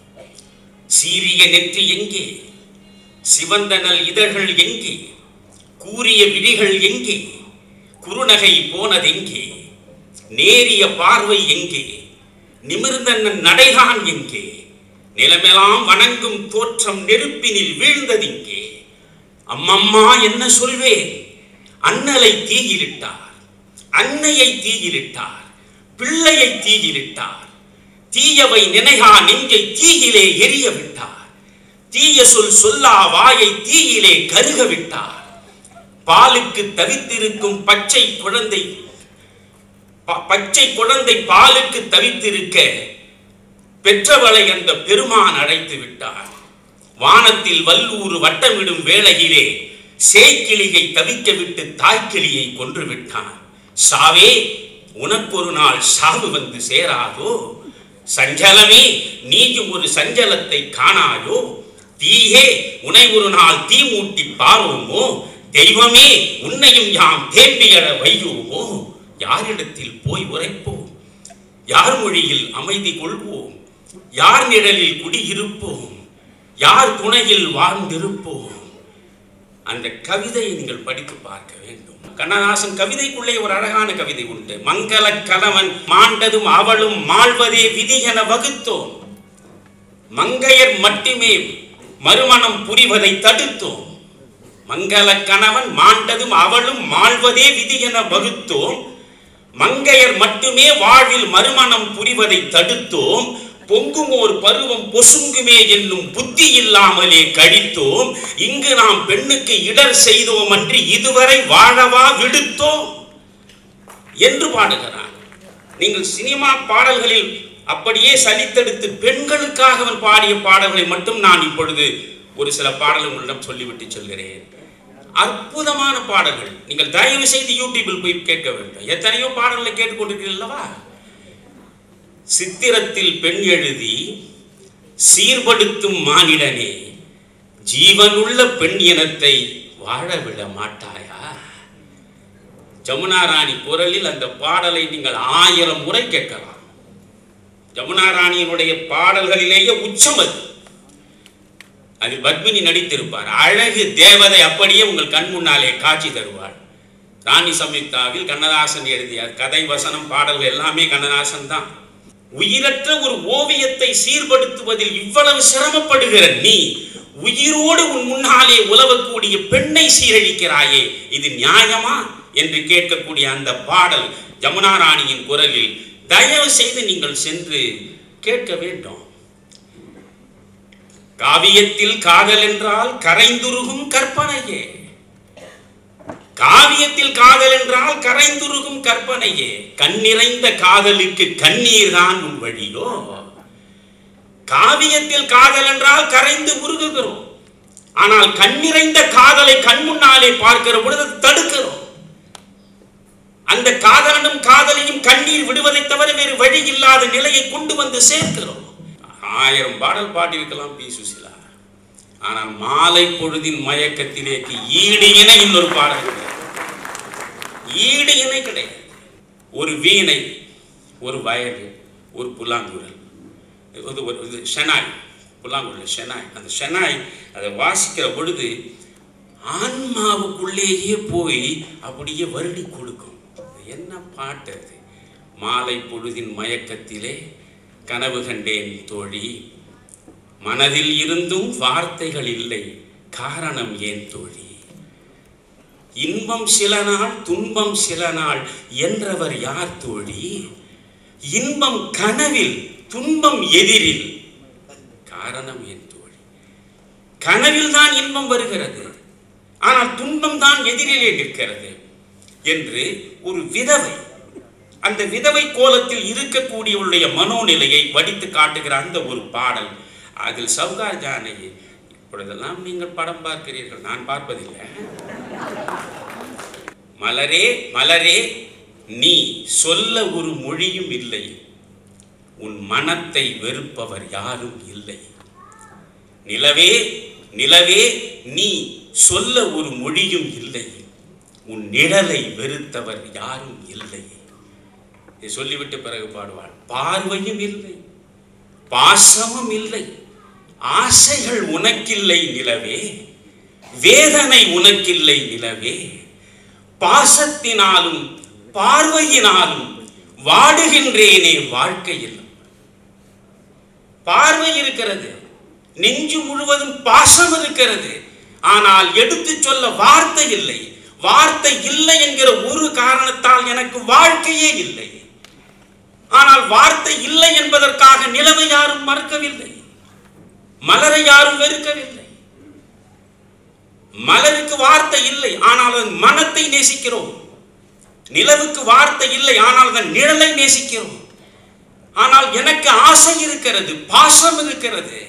S9: சீரிய நெற்றி எங்கே சிவந்தனல் இதழ்கள் எங்கே கூறிய விழிகள் எங்கே குறுநகை போனதெங்கே நேரிய பார்வை எங்கே நிமிர்ந்தன நடைகான் எங்கே நிலமெல்லாம் வணங்கும் தோற்றம் நெருப்பினில் வீழ்ந்ததிங்கே அம்மம்மா என்ன சொல்வேன் அண்ணலை தீயிலிட்டார் அன்னையை தீயிலிட்டார் பிள்ளையை தீயிலிட்டார் தீயவை நினைகா நெஞ்சை தீயிலே எரிய விட்டார் தீய சொல் சொல்லா வாயை தீயிலே கருக விட்டார் பாலுக்கு தவித்திருக்கும் பச்சை குழந்தை ப- பச்சை குழந்தை பாலுக்கு தவித்திருக்க பெற்றவளை அந்த பெருமான் அழைத்து விட்டார் வானத்தில் வல்லூர் வட்டமிடும் வேளையிலே சேய்க்கிளியை தவிக்க விட்டு தாய்க்கிளியை கொன்று விட்டான் சாவே உனக்கொரு நாள் சாவு வந்து சேராதோ சஞ்சலமே நீயும் ஒரு சஞ்சலத்தை காணாயோ தீயே உனை ஒரு நாள் தீ மூட்டி பாரோமோ தெய்வமே உன்னையும் யாம் தேம்பியட வையோமோ யாரிடத்தில் போய் உரைப்போம் யார் மொழியில் அமைதி கொள்வோம் யார் நிழலில் குடியிருப்போம் யார் துணையில் வாழ்ந்திருப்போம் அந்த கவிதையை நீங்கள் படித்து பார்க்க வேண்டும் கண்ணதாசன் கவிதைக்குள்ளே ஒரு அழகான கவிதை உண்டு மங்கள கணவன் மாண்டதும் அவளும் மாழ்வதே விதி என வகுத்தோம் மங்கையர் மட்டுமே மறுமணம் புரிவதை தடுத்தோம் மங்கள கணவன் மாண்டதும் அவளும் மாழ்வதே விதி என வகுத்தோம் மங்கையர் மட்டுமே வாழ்வில் மறுமணம் புரிவதை தடுத்தோம் பொங்கும் ஓர் பருவம் பொசுங்குமே என்னும் புத்தி இல்லாமலே கழித்தோம் இங்கு நாம் பெண்ணுக்கு இடர் செய்தோம் அன்றி இதுவரை வாழவா விடுத்தோம் என்று பாடுகிறான் நீங்கள் சினிமா பாடல்களில் அப்படியே சலித்தெடுத்து பெண்களுக்காக அவன் பாடிய பாடல்களை மட்டும் நான் இப்பொழுது ஒரு சில பாடல்கள் உங்களிடம் சொல்லிவிட்டு சொல்கிறேன் அற்புதமான பாடல்கள் நீங்கள் தயவு செய்து யூடியூபில் போய் கேட்க வேண்டும் எத்தனையோ பாடல்களை கேட்டுக்கொண்டிருக்கிறீர்களவா சித்திரத்தில் பெண் எழுதி சீர்படுத்தும் மானிடனே ஜீவனுள்ள பெண் இனத்தை வாழ விட மாட்டாயா ஜமுனா ராணி குரலில் அந்த பாடலை நீங்கள் ஆயிரம் முறை கேட்கலாம் ஜமுனா ராணியினுடைய பாடல்களிலேயே உச்சம் அது அதில் பத்மினி நடித்திருப்பார் அழகு தேவதை அப்படியே உங்கள் கண் முன்னாலே காட்சி தருவாள் ராணி சம்யுக்தாவில் கண்ணதாசன் எழுதிய கதை வசனம் பாடல்கள் எல்லாமே கண்ணதாசன் தான் உயிரற்ற ஒரு ஓவியத்தை சீர்படுத்துவதில் இவ்வளவு சிரமப்படுகிற நீ உயிரோடு உன் முன்னாலே உலவக்கூடிய பெண்ணை சீரழிக்கிறாயே இது நியாயமா என்று கேட்கக்கூடிய அந்த பாடல் ஜமுனா ராணியின் குரலில் தயவு செய்து நீங்கள் சென்று கேட்க வேண்டும் காவியத்தில் காதல் என்றால் கரைந்துருகும் கற்பனையே காவியத்தில் காதல் என்றால் கரைந்துருகும் கற்பனையே கண்ணிறைந்த காதலுக்கு கண்ணீர் தான் உன் வழியோ காவியத்தில் காதல் என்றால் கரைந்து உருகுகிறோம் ஆனால் கண்ணிறைந்த காதலை கண் முன்னாலே பார்க்கிற பொழுது தடுக்கிறோம் அந்த காதலனும் காதலியும் கண்ணீர் விடுவதை தவிர வேறு வழி இல்லாத நிலையை கொண்டு வந்து சேர்க்கிறோம் ஆயிரம் பாடல் பாடியிருக்கலாம் பி சுசிலா ஆனால் மாலை பொழுதின் மயக்கத்திலேக்கு ஈடு இணை இன்னொரு பாடல் கிடையாது ஈடு இணை கிடையாது ஒரு வீணை ஒரு வயது ஒரு புல்லாங்குழல் இது ஒரு இது ஷெனாய் புல்லாங்குழல் ஷெனாய் அந்த ஷெனாய் அதை வாசிக்கிற பொழுது ஆன்மாவுக்குள்ளேயே போய் அப்படியே வருடி கொடுக்கும் என்ன பாட்டு அது மாலை பொழுதின் மயக்கத்திலே கனவு கண்டேன் தோழி மனதில் இருந்தும் வார்த்தைகள் இல்லை காரணம் ஏன் தோழி இன்பம் சில நாள் துன்பம் சில நாள் என்றவர் யார் தோழி இன்பம் கனவில் துன்பம் எதிரில் காரணம் ஏன் தோழி கனவில் தான் இன்பம் வருகிறது ஆனால் துன்பம் தான் எதிரிலே நிற்கிறது என்று ஒரு விதவை அந்த விதவை கோலத்தில் இருக்கக்கூடியவருடைய மனோநிலையை வடித்து காட்டுகிற அந்த ஒரு பாடல் அதில் சவுகார் ஜானகி இப்பொழுதெல்லாம் நீங்கள் படம் பார்க்கிறீர்கள் நான் பார்ப்பதில்லை மலரே மலரே நீ சொல்ல ஒரு மொழியும் இல்லை உன் மனத்தை வெறுப்பவர் யாரும் இல்லை நிலவே நிலவே நீ சொல்ல ஒரு மொழியும் இல்லை உன் நிழலை வெறுத்தவர் யாரும் இல்லை இதை சொல்லிவிட்டு பிறகு பாடுவாள் பார்வையும் இல்லை பாசமும் இல்லை ஆசைகள் உனக்கில்லை நிலவே வேதனை உனக்கில்லை நிலவே பாசத்தினாலும் பார்வையினாலும் வாடுகின்றேனே வாழ்க்கையில் பார்வை இருக்கிறது நெஞ்சு முழுவதும் பாசம் இருக்கிறது ஆனால் எடுத்து சொல்ல வார்த்தை இல்லை வார்த்தை இல்லை என்கிற ஒரு காரணத்தால் எனக்கு வாழ்க்கையே இல்லை ஆனால் வார்த்தை இல்லை என்பதற்காக நிலவை யாரும் மறுக்கவில்லை மலரை யாரும் வெறுக்கவில்லை மலருக்கு வார்த்தை இல்லை ஆனால் அதன் மனத்தை நேசிக்கிறோம் நிலவுக்கு வார்த்தை இல்லை ஆனால் அதன் நிழலை நேசிக்கிறோம் ஆனால் எனக்கு ஆசை இருக்கிறது பாசம் இருக்கிறது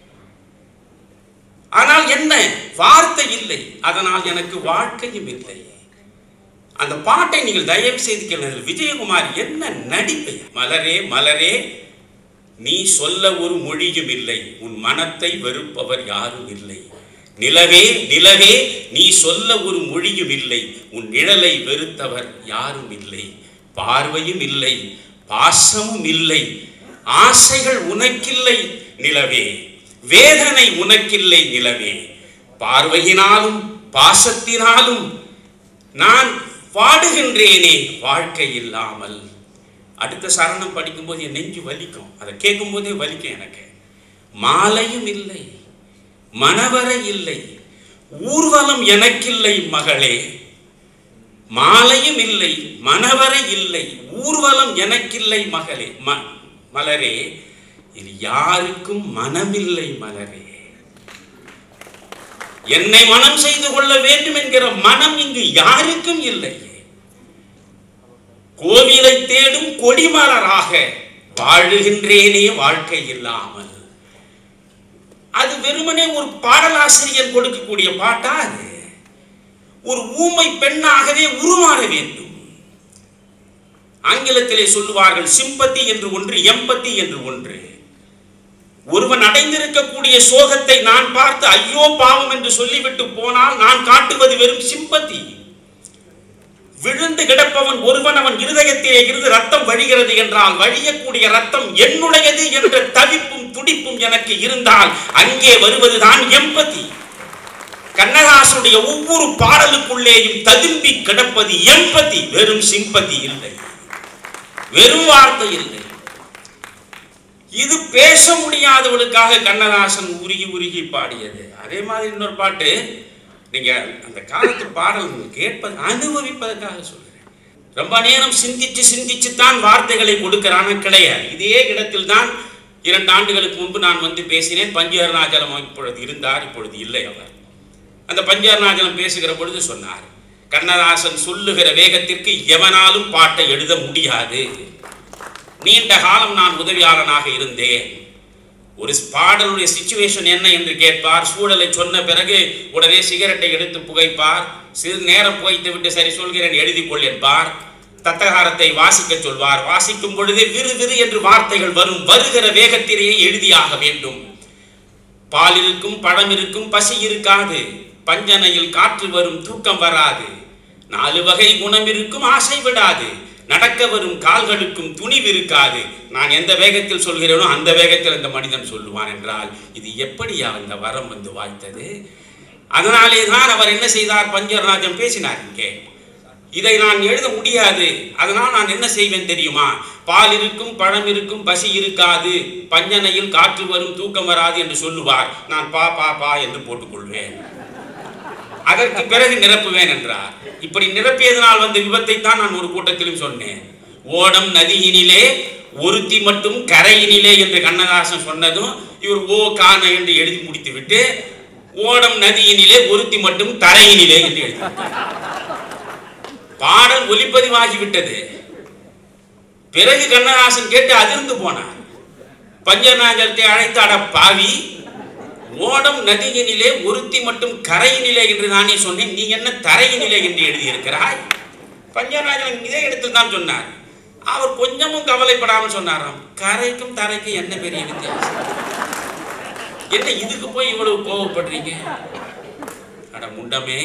S9: ஆனால் என்ன வார்த்தை இல்லை அதனால் எனக்கு வாழ்க்கையும் இல்லை அந்த பாட்டை நீங்கள் தயவு செய்து கேளுங்கள் விஜயகுமார் என்ன நடிப்பை மலரே மலரே நீ சொல்ல ஒரு மொழியும் இல்லை உன் மனத்தை வெறுப்பவர் யாரும் இல்லை நிலவே நிலவே நீ சொல்ல ஒரு மொழியும் இல்லை உன் நிழலை வெறுத்தவர் யாரும் இல்லை பார்வையும் இல்லை பாசமும் இல்லை ஆசைகள் உனக்கில்லை நிலவே வேதனை உனக்கில்லை நிலவே பார்வையினாலும் பாசத்தினாலும் நான் பாடுகின்றேனே வாழ்க்கை இல்லாமல் அடுத்த சரணம் படிக்கும்போது என் நெஞ்சு வலிக்கும் அதை கேட்கும்போதே வலிக்கும் எனக்கு மாலையும் இல்லை மணவரை இல்லை ஊர்வலம் எனக்கில்லை மகளே மாலையும் இல்லை மணவரை இல்லை ஊர்வலம் எனக்கில்லை மகளே ம மலரே இது யாருக்கும் மனமில்லை மலரே என்னை மனம் செய்து கொள்ள வேண்டும் என்கிற மனம் இங்கு யாருக்கும் இல்லை கோவிலை தேடும் கொடிமலராக வாழுகின்றேனே வாழ்க்கை இல்லாமல் அது வெறுமனே ஒரு பாடலாசிரியர் கொடுக்கக்கூடிய பாட்டா அது ஒரு ஊமை பெண்ணாகவே உருமாற வேண்டும் ஆங்கிலத்திலே சொல்லுவார்கள் சிம்பத்தி என்று ஒன்று எம்பத்தி என்று ஒன்று ஒருவன் அடைந்திருக்கக்கூடிய சோகத்தை நான் பார்த்து ஐயோ பாவம் என்று சொல்லிவிட்டு போனால் நான் காட்டுவது வெறும் சிம்பத்தி விழுந்து கிடப்பவன் ஒருவன் அவன் இருதயத்திலே இருந்து ரத்தம் வழிகிறது என்றால் வழியக்கூடிய ரத்தம் என்னுடையது என்ற தவிப்பும் துடிப்பும் எனக்கு இருந்தால் அங்கே வருவதுதான் எம்பதி கண்ணதாசனுடைய ஒவ்வொரு பாடலுக்குள்ளேயும் ததும்பி கிடப்பது எம்பதி வெறும் சிம்பதி இல்லை வெறும் வார்த்தை இல்லை இது பேச முடியாதவளுக்காக கண்ணதாசன் உருகி உருகி பாடியது அதே மாதிரி இன்னொரு பாட்டு நீங்க அந்த காலத்து பாடல் கேட்பது அனுபவிப்பதற்காக சொல்கிறேன் ரொம்ப நேரம் சிந்திச்சு சிந்திச்சு தான் வார்த்தைகளை கொடுக்கிறான கிடையாது இதே இடத்தில் தான் இரண்டு ஆண்டுகளுக்கு முன்பு நான் வந்து பேசினேன் பஞ்சவரணாச்சலம் இப்பொழுது இருந்தார் இப்பொழுது இல்லை அவர் அந்த பஞ்சவரணாச்சலம் பேசுகிற பொழுது சொன்னார் கண்ணதாசன் சொல்லுகிற வேகத்திற்கு எவனாலும் பாட்டை எழுத முடியாது நீண்ட காலம் நான் உதவியாளனாக இருந்தேன் ஒரு பாடலுடைய சுச்சுவேஷன் என்ன என்று கேட்பார் சூழலை சொன்ன பிறகு உடனே சிகரெட்டை எடுத்து புகைப்பார் சிறிது நேரம் புகைத்து விட்டு சரி சொல்கிறேன் எழுதிக் கொள் என்பார் தத்தகாரத்தை வாசிக்க சொல்வார் வாசிக்கும் பொழுதே விறு விறு என்று வார்த்தைகள் வரும் வருகிற வேகத்திலேயே எழுதியாக வேண்டும் பால் இருக்கும் பழம் இருக்கும் பசி இருக்காது பஞ்சனையில் காற்று வரும் தூக்கம் வராது நாலு வகை குணம் இருக்கும் ஆசை விடாது நடக்க வரும் கால்களுக்கும் துணிவு இருக்காது நான் எந்த வேகத்தில் சொல்கிறேனோ அந்த வேகத்தில் அந்த மனிதன் சொல்லுவான் என்றால் இது எப்படியா அந்த வரம் வந்து வாய்த்தது அதனாலே தான் அவர் என்ன செய்தார் பஞ்சர்ராஜன் பேசினார் இங்கே இதை நான் எழுத முடியாது அதனால் நான் என்ன செய்வேன் தெரியுமா பால் இருக்கும் பழம் இருக்கும் பசி இருக்காது பஞ்சனையில் காற்று வரும் தூக்கம் வராது என்று சொல்லுவார் நான் பா பா பா என்று போட்டுக்கொள்வேன் அதற்கு பிறகு நிரப்புவேன் என்றார் இப்படி நிரப்பியதனால் வந்த விபத்தை தான் நான் ஒரு கூட்டத்திலும் சொன்னேன் ஓடம் நதியினிலே ஒருத்தி மட்டும் கரையினிலே என்று கண்ணதாசன் சொன்னதும் இவர் ஓ கான என்று எழுதி முடித்து விட்டு ஓடம் நதியினிலே ஒருத்தி மட்டும் தரையினிலே என்று எழுதி பாடல் ஒலிப்பதிவாகிவிட்டது பிறகு கண்ணதாசன் கேட்டு அதிர்ந்து போனார் பஞ்சநாஜத்தை அழைத்து அட பாவி ஓடம் நதியினிலே ஒருத்தி மட்டும் கரையினிலே என்று நானே சொன்னேன் நீ என்ன தரையினிலே என்று எழுதியிருக்கிறாய் பஞ்சநாஜன் இதே இடத்தில் தான் சொன்னார் அவர் கொஞ்சமும் கவலைப்படாமல் சொன்னாராம் கரைக்கும் தரைக்கும் என்ன பெரிய வித்தியாசம் என்ன இதுக்கு போய் இவ்வளவு கோவப்படுறீங்க அட முண்டமே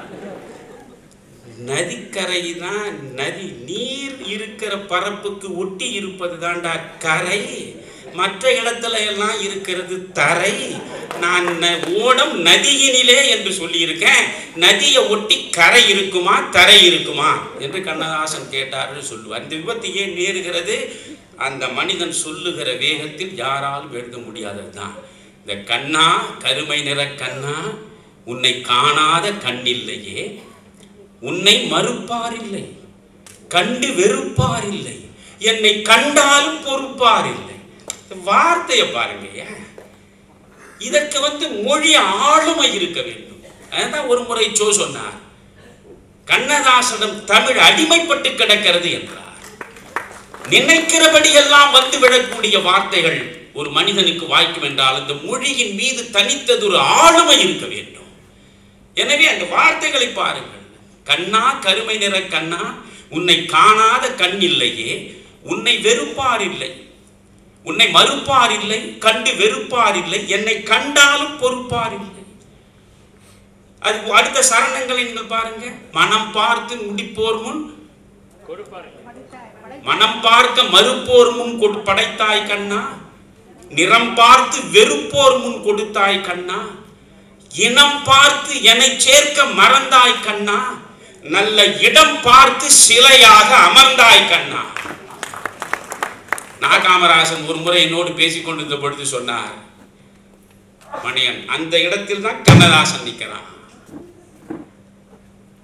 S9: நதிக்கரை தான் நதி நீர் இருக்கிற பரப்புக்கு ஒட்டி இருப்பது தான்டா கரை மற்ற இடத்துல எல்லாம் இருக்கிறது தரை நான் ந- ஓடம் நதியினிலே என்று சொல்லியிருக்கேன் நதியை ஒட்டி கரை இருக்குமா தரை இருக்குமா என்று கண்ணதாசன் கேட்டார்கள் சொல்லுவார் இந்த விபத்து ஏன் நேருகிறது அந்த மனிதன் சொல்லுகிற வேகத்தில் யாராலும் எழுத முடியாதது தான் இந்த கண்ணா கருமை நிற கண்ணா உன்னை காணாத கண்ணில்லையே உன்னை மறுப்பாரில்லை கண்டு வெறுப்பாரில்லை என்னை கண்டாலும் பொறுப்பாரில்லை வார்த்தையை பாருங்க ஏன் இதற்கு வந்து மொழி ஆளுமை இருக்க வேண்டும் அதான் ஒரு முறை சோ சொன்னார் கண்ணதாசனம் தமிழ் அடிமைப்பட்டு கிடக்கிறது என்றார் நினைக்கிறபடி எல்லாம் வந்து விடக்கூடிய வார்த்தைகள் ஒரு மனிதனுக்கு வாய்க்கும் என்றால் அந்த மொழியின் மீது தனித்ததொரு ஆளுமை இருக்க வேண்டும் எனவே அந்த வார்த்தைகளை பாருங்கள் கண்ணா கருமை நிற கண்ணா உன்னை காணாத கண் இல்லையே உன்னை வெறுப்பார் இல்லை உன்னை மறுப்பார் இல்லை கண்டு வெறுப்பார் இல்லை என்னை கண்டாலும் பொறுப்பார் இல்லை அது அடுத்த சரணங்களை நீங்கள் பாருங்க மனம் பார்த்து முடிப்போர் முன் மனம் பார்க்க மறுப்போர் முன் கொடு படைத்தாய் கண்ணா நிறம் பார்த்து வெறுப்போர் முன் கொடுத்தாய் கண்ணா இனம் பார்த்து என்னை சேர்க்க மறந்தாய் கண்ணா நல்ல இடம் பார்த்து சிலையாக அமர்ந்தாய் கண்ணா நா காமராசன் ஒரு முறை என்னோடு பேசிக் கொண்டிருந்த பொழுது சொன்னார் மணியன் அந்த இடத்தில் தான் கண்ணதாசன் நிற்கிறான்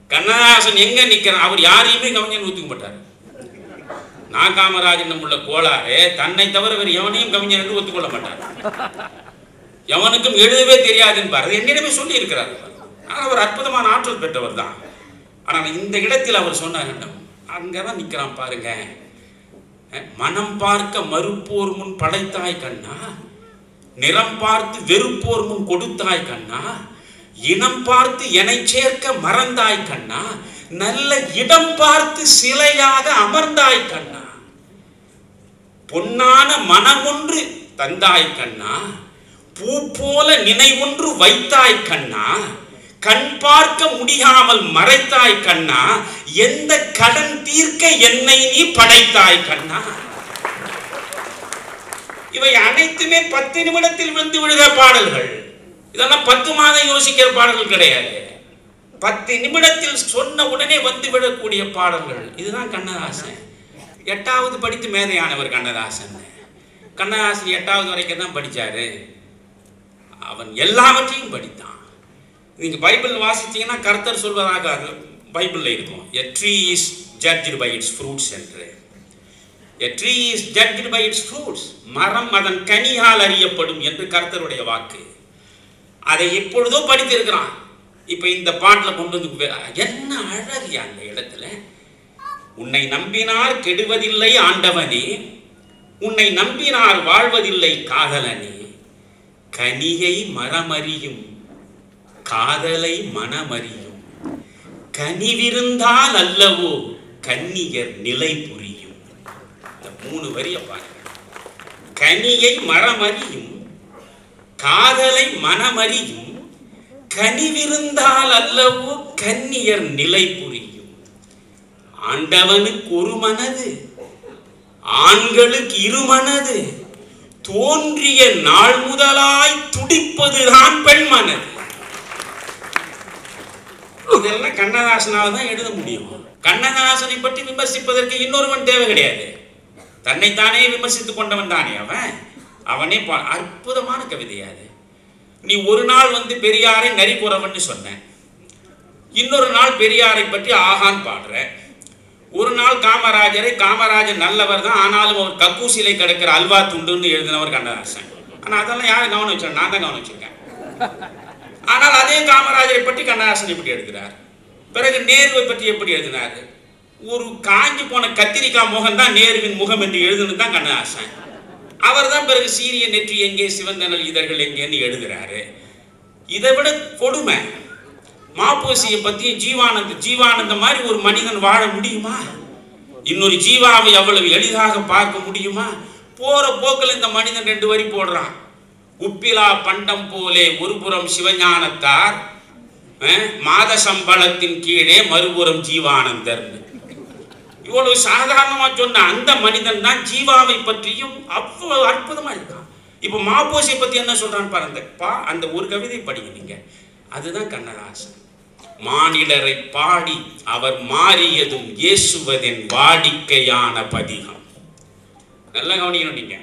S9: கண்ணதாசன் எங்க நிக்கிறான் அவர் யாரையுமே கவிஞன் ஒத்துக்க மாட்டார் நான் காமராஜன் உள்ள கோளாறு தன்னை தவிர வேறு எவனையும் கவிஞன் என்று ஒத்துக்கொள்ள மாட்டார் எவனுக்கும் எழுதவே தெரியாது என்பார் அது என்னிடமே சொல்லி இருக்கிறார் ஆனால் அவர் அற்புதமான ஆற்றல் பெற்றவர் தான் ஆனால் இந்த இடத்தில் அவர் சொன்னார் அங்கதான் நிக்கிறான் பாருங்க மனம் பார்க்க மறுப்போர் முன் படைத்தாய் கண்ணா நிறம் பார்த்து வெறுப்போர் முன் கொடுத்தாய் கண்ணா இனம் பார்த்து எனை சேர்க்க மறந்தாய் கண்ணா நல்ல இடம் பார்த்து சிலையாக அமர்ந்தாய் கண்ணா பொன்னான மனமொன்று தந்தாய் கண்ணா பூ போல நினைவொன்று வைத்தாய் கண்ணா கண் பார்க்க முடியாமல் மறைத்தாய் கண்ணா எந்த கடன் தீர்க்க என்னை நீ படைத்தாய் கண்ணா இவை அனைத்துமே பத்து நிமிடத்தில் வந்து விழுகிற பாடல்கள் இதெல்லாம் பத்து மாதம் யோசிக்கிற பாடல்கள் கிடையாது பத்து நிமிடத்தில் சொன்ன உடனே வந்து விடக்கூடிய பாடல்கள் இதுதான் கண்ணதாசன் எட்டாவது படித்து மேதையானவர் கண்ணதாசன் கண்ணதாசன் எட்டாவது வரைக்கும் தான் படிச்சாரு அவன் எல்லாவற்றையும் படித்தான் நீங்க பைபிள் வாசிச்சீங்கன்னா கர்த்தர் சொல்வதாக அது பைபிள்ல இருக்கும் a tree is judged by its fruits என்று a tree is judged by its fruits மரம் அதன் கனியால் அறியப்படும் என்று கர்த்தருடைய வாக்கு அதை எப்பொழுதோ படித்திருக்கிறான் இப்ப இந்த பாட்டில் கொண்டு வந்து வே- என்ன அழகியா அந்த இடத்துல உன்னை நம்பினார் கெடுவதில்லை ஆண்டவனே உன்னை நம்பினார் வாழ்வதில்லை காதலனே கனியை மரமறியும் காதலை மனமறியும் கனிவிருந்தால் அல்லவோ கன்னியர் நிலை புரியும் இந்த மூணு வரிய பாருங்க கனியை மரமறியும் காதலை மனமறியும் கனிவிருந்தால் அல்லவோ கன்னியர் நிலை புரியும் ஆண்டவனுக்கு ஒரு மனது ஆண்களுக்கு இரு மனது தோன்றிய நாள் முதலாய் துடிப்பதுதான் பெண் மனது இதெல்லாம் கண்ணதாசனால தான் எழுத முடியும் கண்ணதாசனை பற்றி விமர்சிப்பதற்கு இன்னொருவன் தேவை கிடையாது தன்னைத்தானே விமர்சித்துக் கொண்டவன் தானே அவன் அவனே பா- அற்புதமான கவிதை அது நீ ஒரு நாள் வந்து பெரியாரை நரிக்குறவன்னு சொன்ன இன்னொரு நாள் பெரியாரை பற்றி ஆகான் பாடுற ஒரு நாள் காமராஜரை காமராஜர் நல்லவர் தான் ஆனாலும் அவர் கக்கூசிலை கிடக்கிற அல்வா துண்டுன்னு எழுதினவர் கண்ணதாசன் ஆனா அதெல்லாம் யாரும் கவனம் வச்சிருக்கேன் நான் தான் கவனம் வச்சிருக்கேன் ஆனால் அதே காமராஜரை பற்றி கண்ணதாசன் எப்படி எழுதுகிறார் பிறகு நேருவை பற்றி எப்படி எழுதினார் ஒரு காஞ்சி போன கத்திரிக்காய் முகம் தான் நேருவின் முகம் என்று எழுதுனது தான் கண்ணதாசன் அவர் தான் பிறகு சீரிய நெற்றி எங்கே சிவந்தனல் இதழ்கள் எங்கேன்னு எழுதுறாரு இதை விட கொடுமை மாப்போசியை பத்தி ஜீவானந்த ஜீவானந்த மாதிரி ஒரு மனிதன் வாழ முடியுமா இன்னொரு ஜீவாவை அவ்வளவு எளிதாக பார்க்க முடியுமா போற போக்கில் இந்த மனிதன் ரெண்டு வரி போடுறான் உப்பிலா பண்டம் போலே ஒருபுறம் சிவஞானத்தார் அஹ், மாத சம்பளத்தின் கீழே மறுபுறம் ஜீவானந்தர் இவ்வளவு சாதாரணமா சொன்ன அந்த மனிதன் தான் ஜீவாவை பற்றியும் அவ்வளவு அற்புதமா இருக்கான் இப்ப மாப்போசியை பத்தி என்ன சொல்றான்னு பாருங்க பா அந்த ஒரு கவிதை படிங்க நீங்க அதுதான் கண்ணதாசன் மானிடரை பாடி அவர் மாறியதும் இயேசுவதின் வாடிக்கையான பதிகம் நல்லா கவனிக்கணும் நீங்க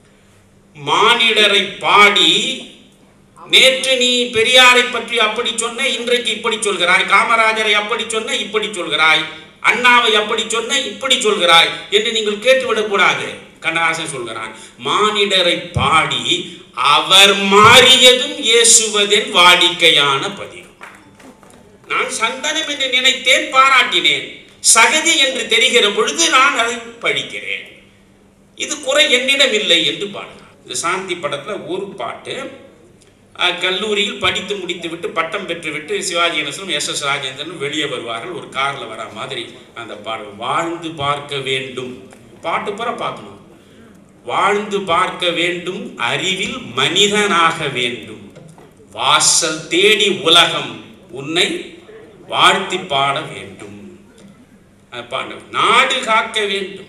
S9: மானிடரை பாடி நேற்று நீ பெரியாரை பற்றி அப்படி சொன்ன இன்றைக்கு இப்படி சொல்கிறாய் காமராஜரை அப்படி சொன்ன இப்படி சொல்கிறாய் அண்ணாவை அப்படி சொன்ன இப்படி சொல்கிறாய் என்று நீங்கள் கேட்டுவிடக் கூடாது கண்ணதாசன் சொல்கிறான் மானிடரை பாடி அவர் மாறியதும் இயேசுவதின் வாடிக்கையான பதிகம் நான் சந்தனம் என்று நினைத்தேன் பாராட்டினேன் சகதி என்று தெரிகிற பொழுது நான் அதை படிக்கிறேன் இது குறை என்னிடம் இல்லை என்று பாடுகிறார் இது சாந்தி படத்துல ஒரு பாட்டு அஹ், கல்லூரியில் படித்து முடித்துவிட்டு பட்டம் பெற்றுவிட்டு சிவாஜி கணேசனும் எஸ் எஸ் ராஜேந்திரனும் வெளியே வருவார்கள் ஒரு கார்ல வர மாதிரி அந்த பாடல் வாழ்ந்து பார்க்க வேண்டும் பாட்டு பூரா பார்க்கணும் வாழ்ந்து பார்க்க வேண்டும் அறிவில் மனிதனாக வேண்டும் வாசல் தேடி உலகம் உன்னை வாழ்த்தி பாட வேண்டும் அது பாடு நாடு காக்க வேண்டும்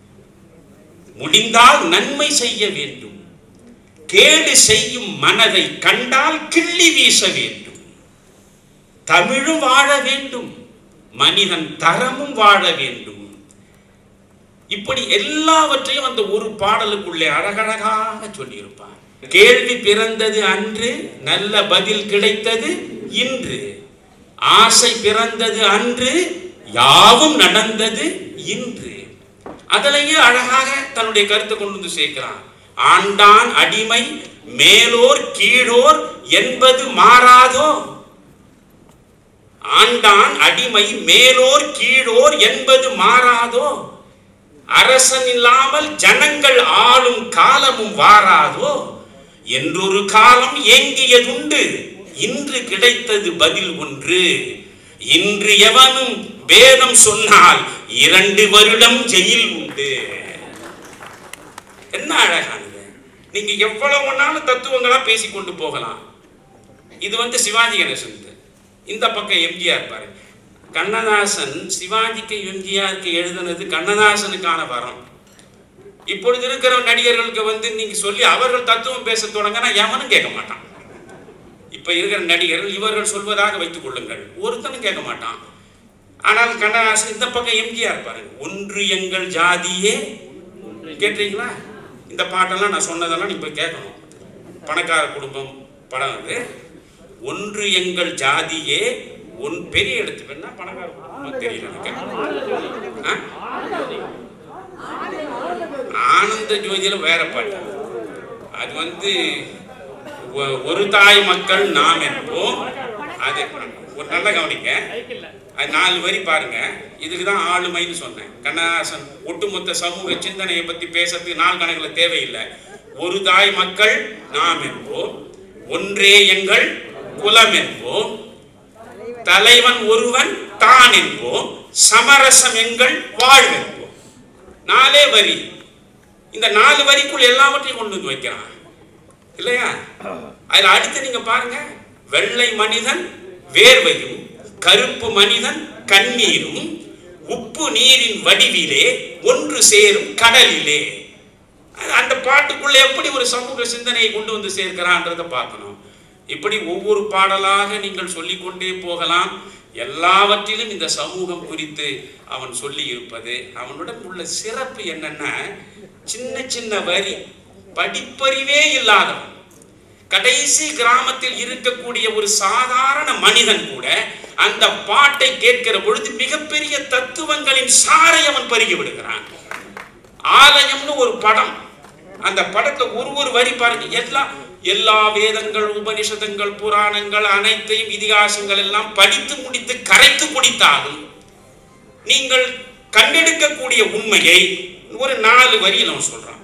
S9: முடிந்தால் நன்மை செய்ய வேண்டும் கேடு செய்யும் மனதை கண்டால் கிள்ளி வீச வேண்டும் தமிழும் வாழ வேண்டும் மனிதன் தரமும் வாழ வேண்டும் இப்படி எல்லாவற்றையும் அந்த ஒரு பாடலுக்குள்ளே அழகழகாக சொல்லியிருப்பார் கேள்வி பிறந்தது அன்று நல்ல பதில் கிடைத்தது இன்று ஆசை பிறந்தது அன்று யாவும் நடந்தது இன்று அதிலேயே அழகாக தன்னுடைய கருத்தை கொண்டு வந்து சேர்க்கிறான் ஆண்டான் அடிமை மேலோர் கீழோர் என்பது மாறாதோ ஆண்டான் அடிமை மேலோர் கீழோர் என்பது மாறாதோ அரசன் இல்லாமல் ஜனங்கள் ஆளும் காலமும் வாராதோ என்றொரு காலம் ஏங்கியதுண்டு இன்று கிடைத்தது பதில் ஒன்று இன்று எவனும் வேதம் சொன்னால் இரண்டு வருடம் ஜெயில் உண்டு என்ன அழகானது நீங்க எவ்வளவு ஒன்னாலும் தத்துவங்களா பேசிக்கொண்டு போகலாம் இது வந்து சிவாஜி கணேசன் இந்த பக்கம் எம்ஜிஆர் பாருங்க கண்ணதாசன் சிவாஜிக்கு எம்ஜிஆருக்கு எழுதுனது கண்ணதாசனுக்கான வரம் இப்பொழுது இருக்கிற நடிகர்களுக்கு வந்து நீங்க சொல்லி அவர்கள் தத்துவம் பேச தொடங்கினா எவனும் கேட்க மாட்டான் இப்ப இருக்கிற நடிகர்கள் இவர்கள் சொல்வதாக வைத்துக் கொள்ளுங்கள் ஒருத்தனும் கேட்க மாட்டான் ஆனால் கண்ணதாசன் இந்த பக்கம் எம்ஜிஆர் பாருங்க ஒன்று எங்கள் ஜாதியே கேட்டீங்களா இந்த பாட்டெல்லாம் நான் சொன்னதெல்லாம் நீங்க போய் கேட்கணும் பணக்கார குடும்பம் படம் அது ஒன்று எங்கள் ஜாதியே ஒன் பெரிய இடத்து வேணா பணக்கார குடும்பம் தெரியல எனக்கு ஆ? ஆனந்த ஜோதியில வேற பாட்டு அது வந்து ஒ- ஒரு தாய் மக்கள் நாம் என்போம் அது ஒரு நல்ல கவனிங்க அது நாலு வரி பாருங்க இதுக்கு தான் ஆளுமைன்னு சொன்னேன் கண்ணதாசன் ஒட்டுமொத்த சமூக சிந்தனையை பத்தி பேசுறதுக்கு நாள் கணக்கில் தேவையில்லை ஒரு தாய் மக்கள் நாம் என்போம் ஒன்றே எங்கள் குலம் என்போம் தலைவன் ஒருவன் தான் என்போம் சமரசம் எங்கள் வாழ்வென்போம் நாலே வரி இந்த நாலு வரிக்குள் எல்லாவற்றையும் கொண்டு வந்து வைக்கிறான் இல்லையா அதுல அடுத்து நீங்க பாருங்க வெள்ளை மனிதன் வேர்வையும் கருப்பு மனிதன் கண்ணீரும் உப்பு நீரின் வடிவிலே ஒன்று சேரும் கடலிலே அது- அந்த பாட்டுக்குள்ள எப்படி ஒரு சமூக சிந்தனையை கொண்டு வந்து சேர்க்கிறான்றதை பார்க்கணும் இப்படி ஒவ்வொரு பாடலாக நீங்கள் சொல்லிக்கொண்டே போகலாம் எல்லாவற்றிலும் இந்த சமூகம் குறித்து அவன் சொல்லி இருப்பது அவனுடன் உள்ள சிறப்பு என்னன்னா சின்ன சின்ன வரி படிப்பறிவே இல்லாதவன் கடைசி கிராமத்தில் இருக்கக்கூடிய ஒரு சாதாரண மனிதன் கூட அந்த பாட்டை கேட்கிற பொழுது மிகப்பெரிய தத்துவங்களின் சாரை அவன் பருகி விடுகிறான் ஆலயம்னு ஒரு படம் அந்த படத்துல ஒரு ஒரு வரி பாருங்க எல்லா எல்லா வேதங்கள் உபனிஷதங்கள் புராணங்கள் அனைத்தையும் இதிகாசங்கள் எல்லாம் படித்து முடித்து கரைத்து குடித்தாலும் நீங்கள் கண்டெடுக்கக்கூடிய உண்மையை ஒரு நாலு வரியில் அவன் சொல்றான்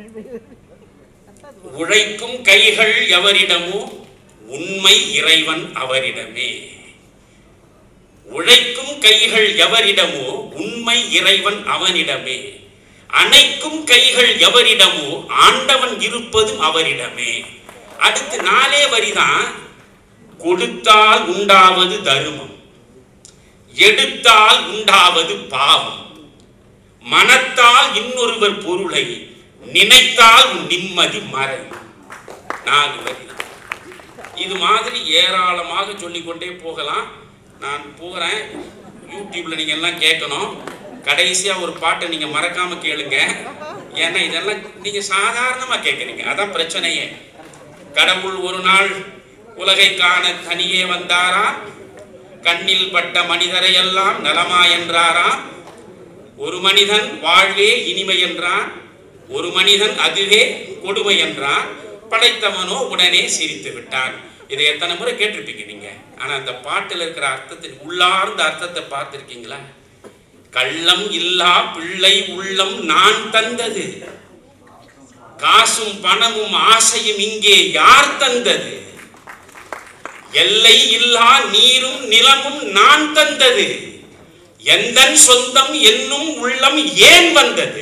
S9: உழைக்கும் கைகள் எவரிடமோ உண்மை இறைவன் அவரிடமே உழைக்கும் கைகள் எவரிடமோ உண்மை இறைவன் அவனிடமே அணைக்கும் கைகள் எவரிடமோ ஆண்டவன் இருப்பதும் அவரிடமே அடுத்து நாலே வரிதான் கொடுத்தால் உண்டாவது தருமம் எடுத்தால் உண்டாவது பாவம் மனத்தால் இன்னொருவர் பொருளை நினைத்தால் உன் நிம்மதி மறை நாலு வரி இது மாதிரி ஏராளமாக சொல்லிக்கொண்டே போகலாம் நான் போகிறேன் யூடியூப்ல நீங்க எல்லாம் கேட்கணும் கடைசியா ஒரு பாட்டை நீங்க மறக்காம கேளுங்க ஏன்னா இதெல்லாம் நீங்க சாதாரணமா கேட்குறீங்க அதான் பிரச்சனையே கடவுள் ஒரு நாள் உலகை காண தனியே வந்தாரா கண்ணில் பட்ட மனிதரை எல்லாம் நலமா என்றாரா ஒரு மனிதன் வாழ்வே இனிமை என்றான் ஒரு மனிதன் அதுவே கொடுமை என்றான் படைத்தவனோ உடனே சிரித்து விட்டான் இதை எத்தனை முறை கேட்டிருப்பீங்க நீங்க ஆனா அந்த பாட்டுல இருக்கிற அர்த்தத்தின் உள்ளார்ந்த அர்த்தத்தை பார்த்திருக்கீங்களா கள்ளம் இல்லா பிள்ளை உள்ளம் நான் தந்தது காசும் பணமும் ஆசையும் இங்கே யார் தந்தது எல்லை இல்லா நீரும் நிலமும் நான் தந்தது எந்தன் சொந்தம் என்னும் உள்ளம் ஏன் வந்தது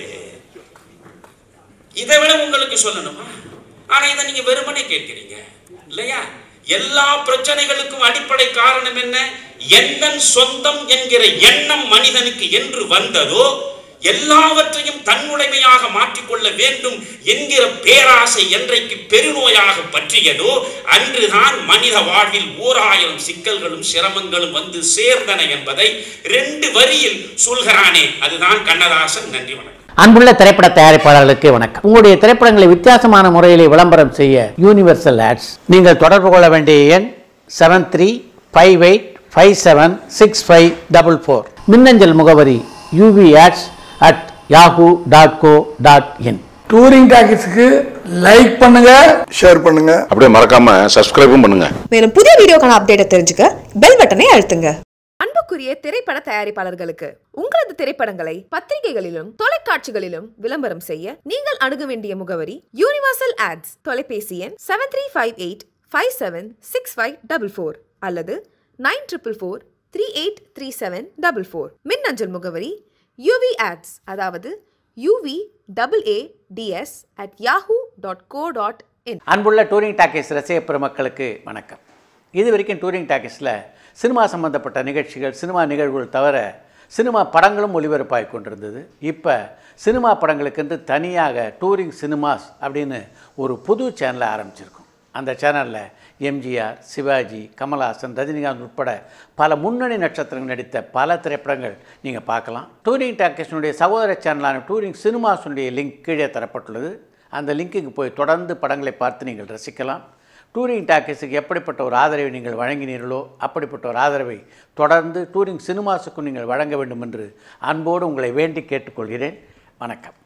S9: இதை விட உங்களுக்கு சொல்லணுமா ஆனா இதை நீங்க வெறுமனே கேட்கிறீங்க இல்லையா எல்லா பிரச்சனைகளுக்கும் அடிப்படை காரணம் என்ன எந்தன் சொந்தம் என்கிற எண்ணம் மனிதனுக்கு என்று வந்ததோ எல்லாவற்றையும் தன்னுடைமையாக மாற்றிக்கொள்ள வேண்டும் என்கிற பேராசை என்றைக்கு பெருநோயாக பற்றியதோ அன்றுதான் மனித வாழ்வில் ஓர் ஆயிரம் சிக்கல்களும் சிரமங்களும் வந்து சேர்ந்தன என்பதை ரெண்டு வரியில் சொல்கிறானே அதுதான் கண்ணதாசன் நன்றி வணக்கம்
S6: அன்புள்ள திரைப்பட தயாரிப்பாளர்களுக்கு வணக்கம் உங்களுடைய திரைப்படங்களை வித்தியாசமான முறையில் விளம்பரம் செய்ய யூனிவர்சல் ஆட்ஸ் நீங்கள் தொடர்பு கொள்ள வேண்டிய எண் seven three five eight five seven six five double four மின்னஞ்சல் முகவரி UV ads at Yahoo dot co dot in
S10: touring டாக்கிஸ்க்கு லைக் பண்ணுங்க
S4: ஷேர் பண்ணுங்க
S8: அப்படியே மறக்காம சப்ஸ்கிரைபும் பண்ணுங்க
S2: மேலும் புதிய வீடியோக்கான அப்டேட்டை தெரிஞ்சுக்க பெல் பட்டனை அழுத்துங்க அன்புக்குரிய திரைப்பட தயாரிப்பாளர்களுக்கு உங்களது திரைப்படங்களை பத்திரிகைகளிலும் தொலைக்காட்சிகளிலும் விளம்பரம் செய்ய நீங்கள் அணுக வேண்டிய முகவரி யூனிவர்சல் ஆட்ஸ் தொலைபேசி எண் seven three five eight five seven six five double four அல்லது nine triple four three eight three seven double four மின்னஞ்சல் முகவரி யூவி ஆட்ஸ் அதாவது UV double A DS at Yahoo dot co dot in
S6: அன்புள்ள touring talkies ரசிக பெருமக்களுக்கு வணக்கம் இது வரைக்கும் டூரிங் டாக்கீஸில் சினிமா சம்பந்தப்பட்ட நிகழ்ச்சிகள் சினிமா நிகழ்வுகள் தவிர சினிமா படங்களும் ஒளிபரப்பாகி கொண்டிருந்தது இப்போ சினிமா படங்களுக்கென்று தனியாக டூரிங் சினிமாஸ் அப்படின்னு ஒரு புது சேனலை ஆரம்பிச்சிருக்கோம் அந்த சேனலில் எம்ஜிஆர் சிவாஜி கமல்ஹாசன் ரஜினிகாந்த் உட்பட பல முன்னணி நட்சத்திரங்கள் நடித்த பல திரைப்படங்கள் நீங்கள் பார்க்கலாம் டூரிங் டாக்கீஸினுடைய சகோதர சேனலான டூரிங் சினிமாஸினுடைய லிங்க் கீழே தரப்பட்டுள்ளது அந்த லிங்க்குக்கு போய் தொடர்ந்து படங்களை பார்த்து நீங்கள் ரசிக்கலாம் டூரிங் டாக்கீஸுக்கு எப்படிப்பட்ட ஒரு ஆதரவை நீங்கள் வழங்கினீர்களோ அப்படிப்பட்ட ஒரு ஆதரவை தொடர்ந்து டூரிங் சினிமாஸுக்கும் நீங்கள் வழங்க வேண்டும் என்று அன்போடு உங்களை வேண்டி கேட்டுக்கொள்கிறேன் வணக்கம்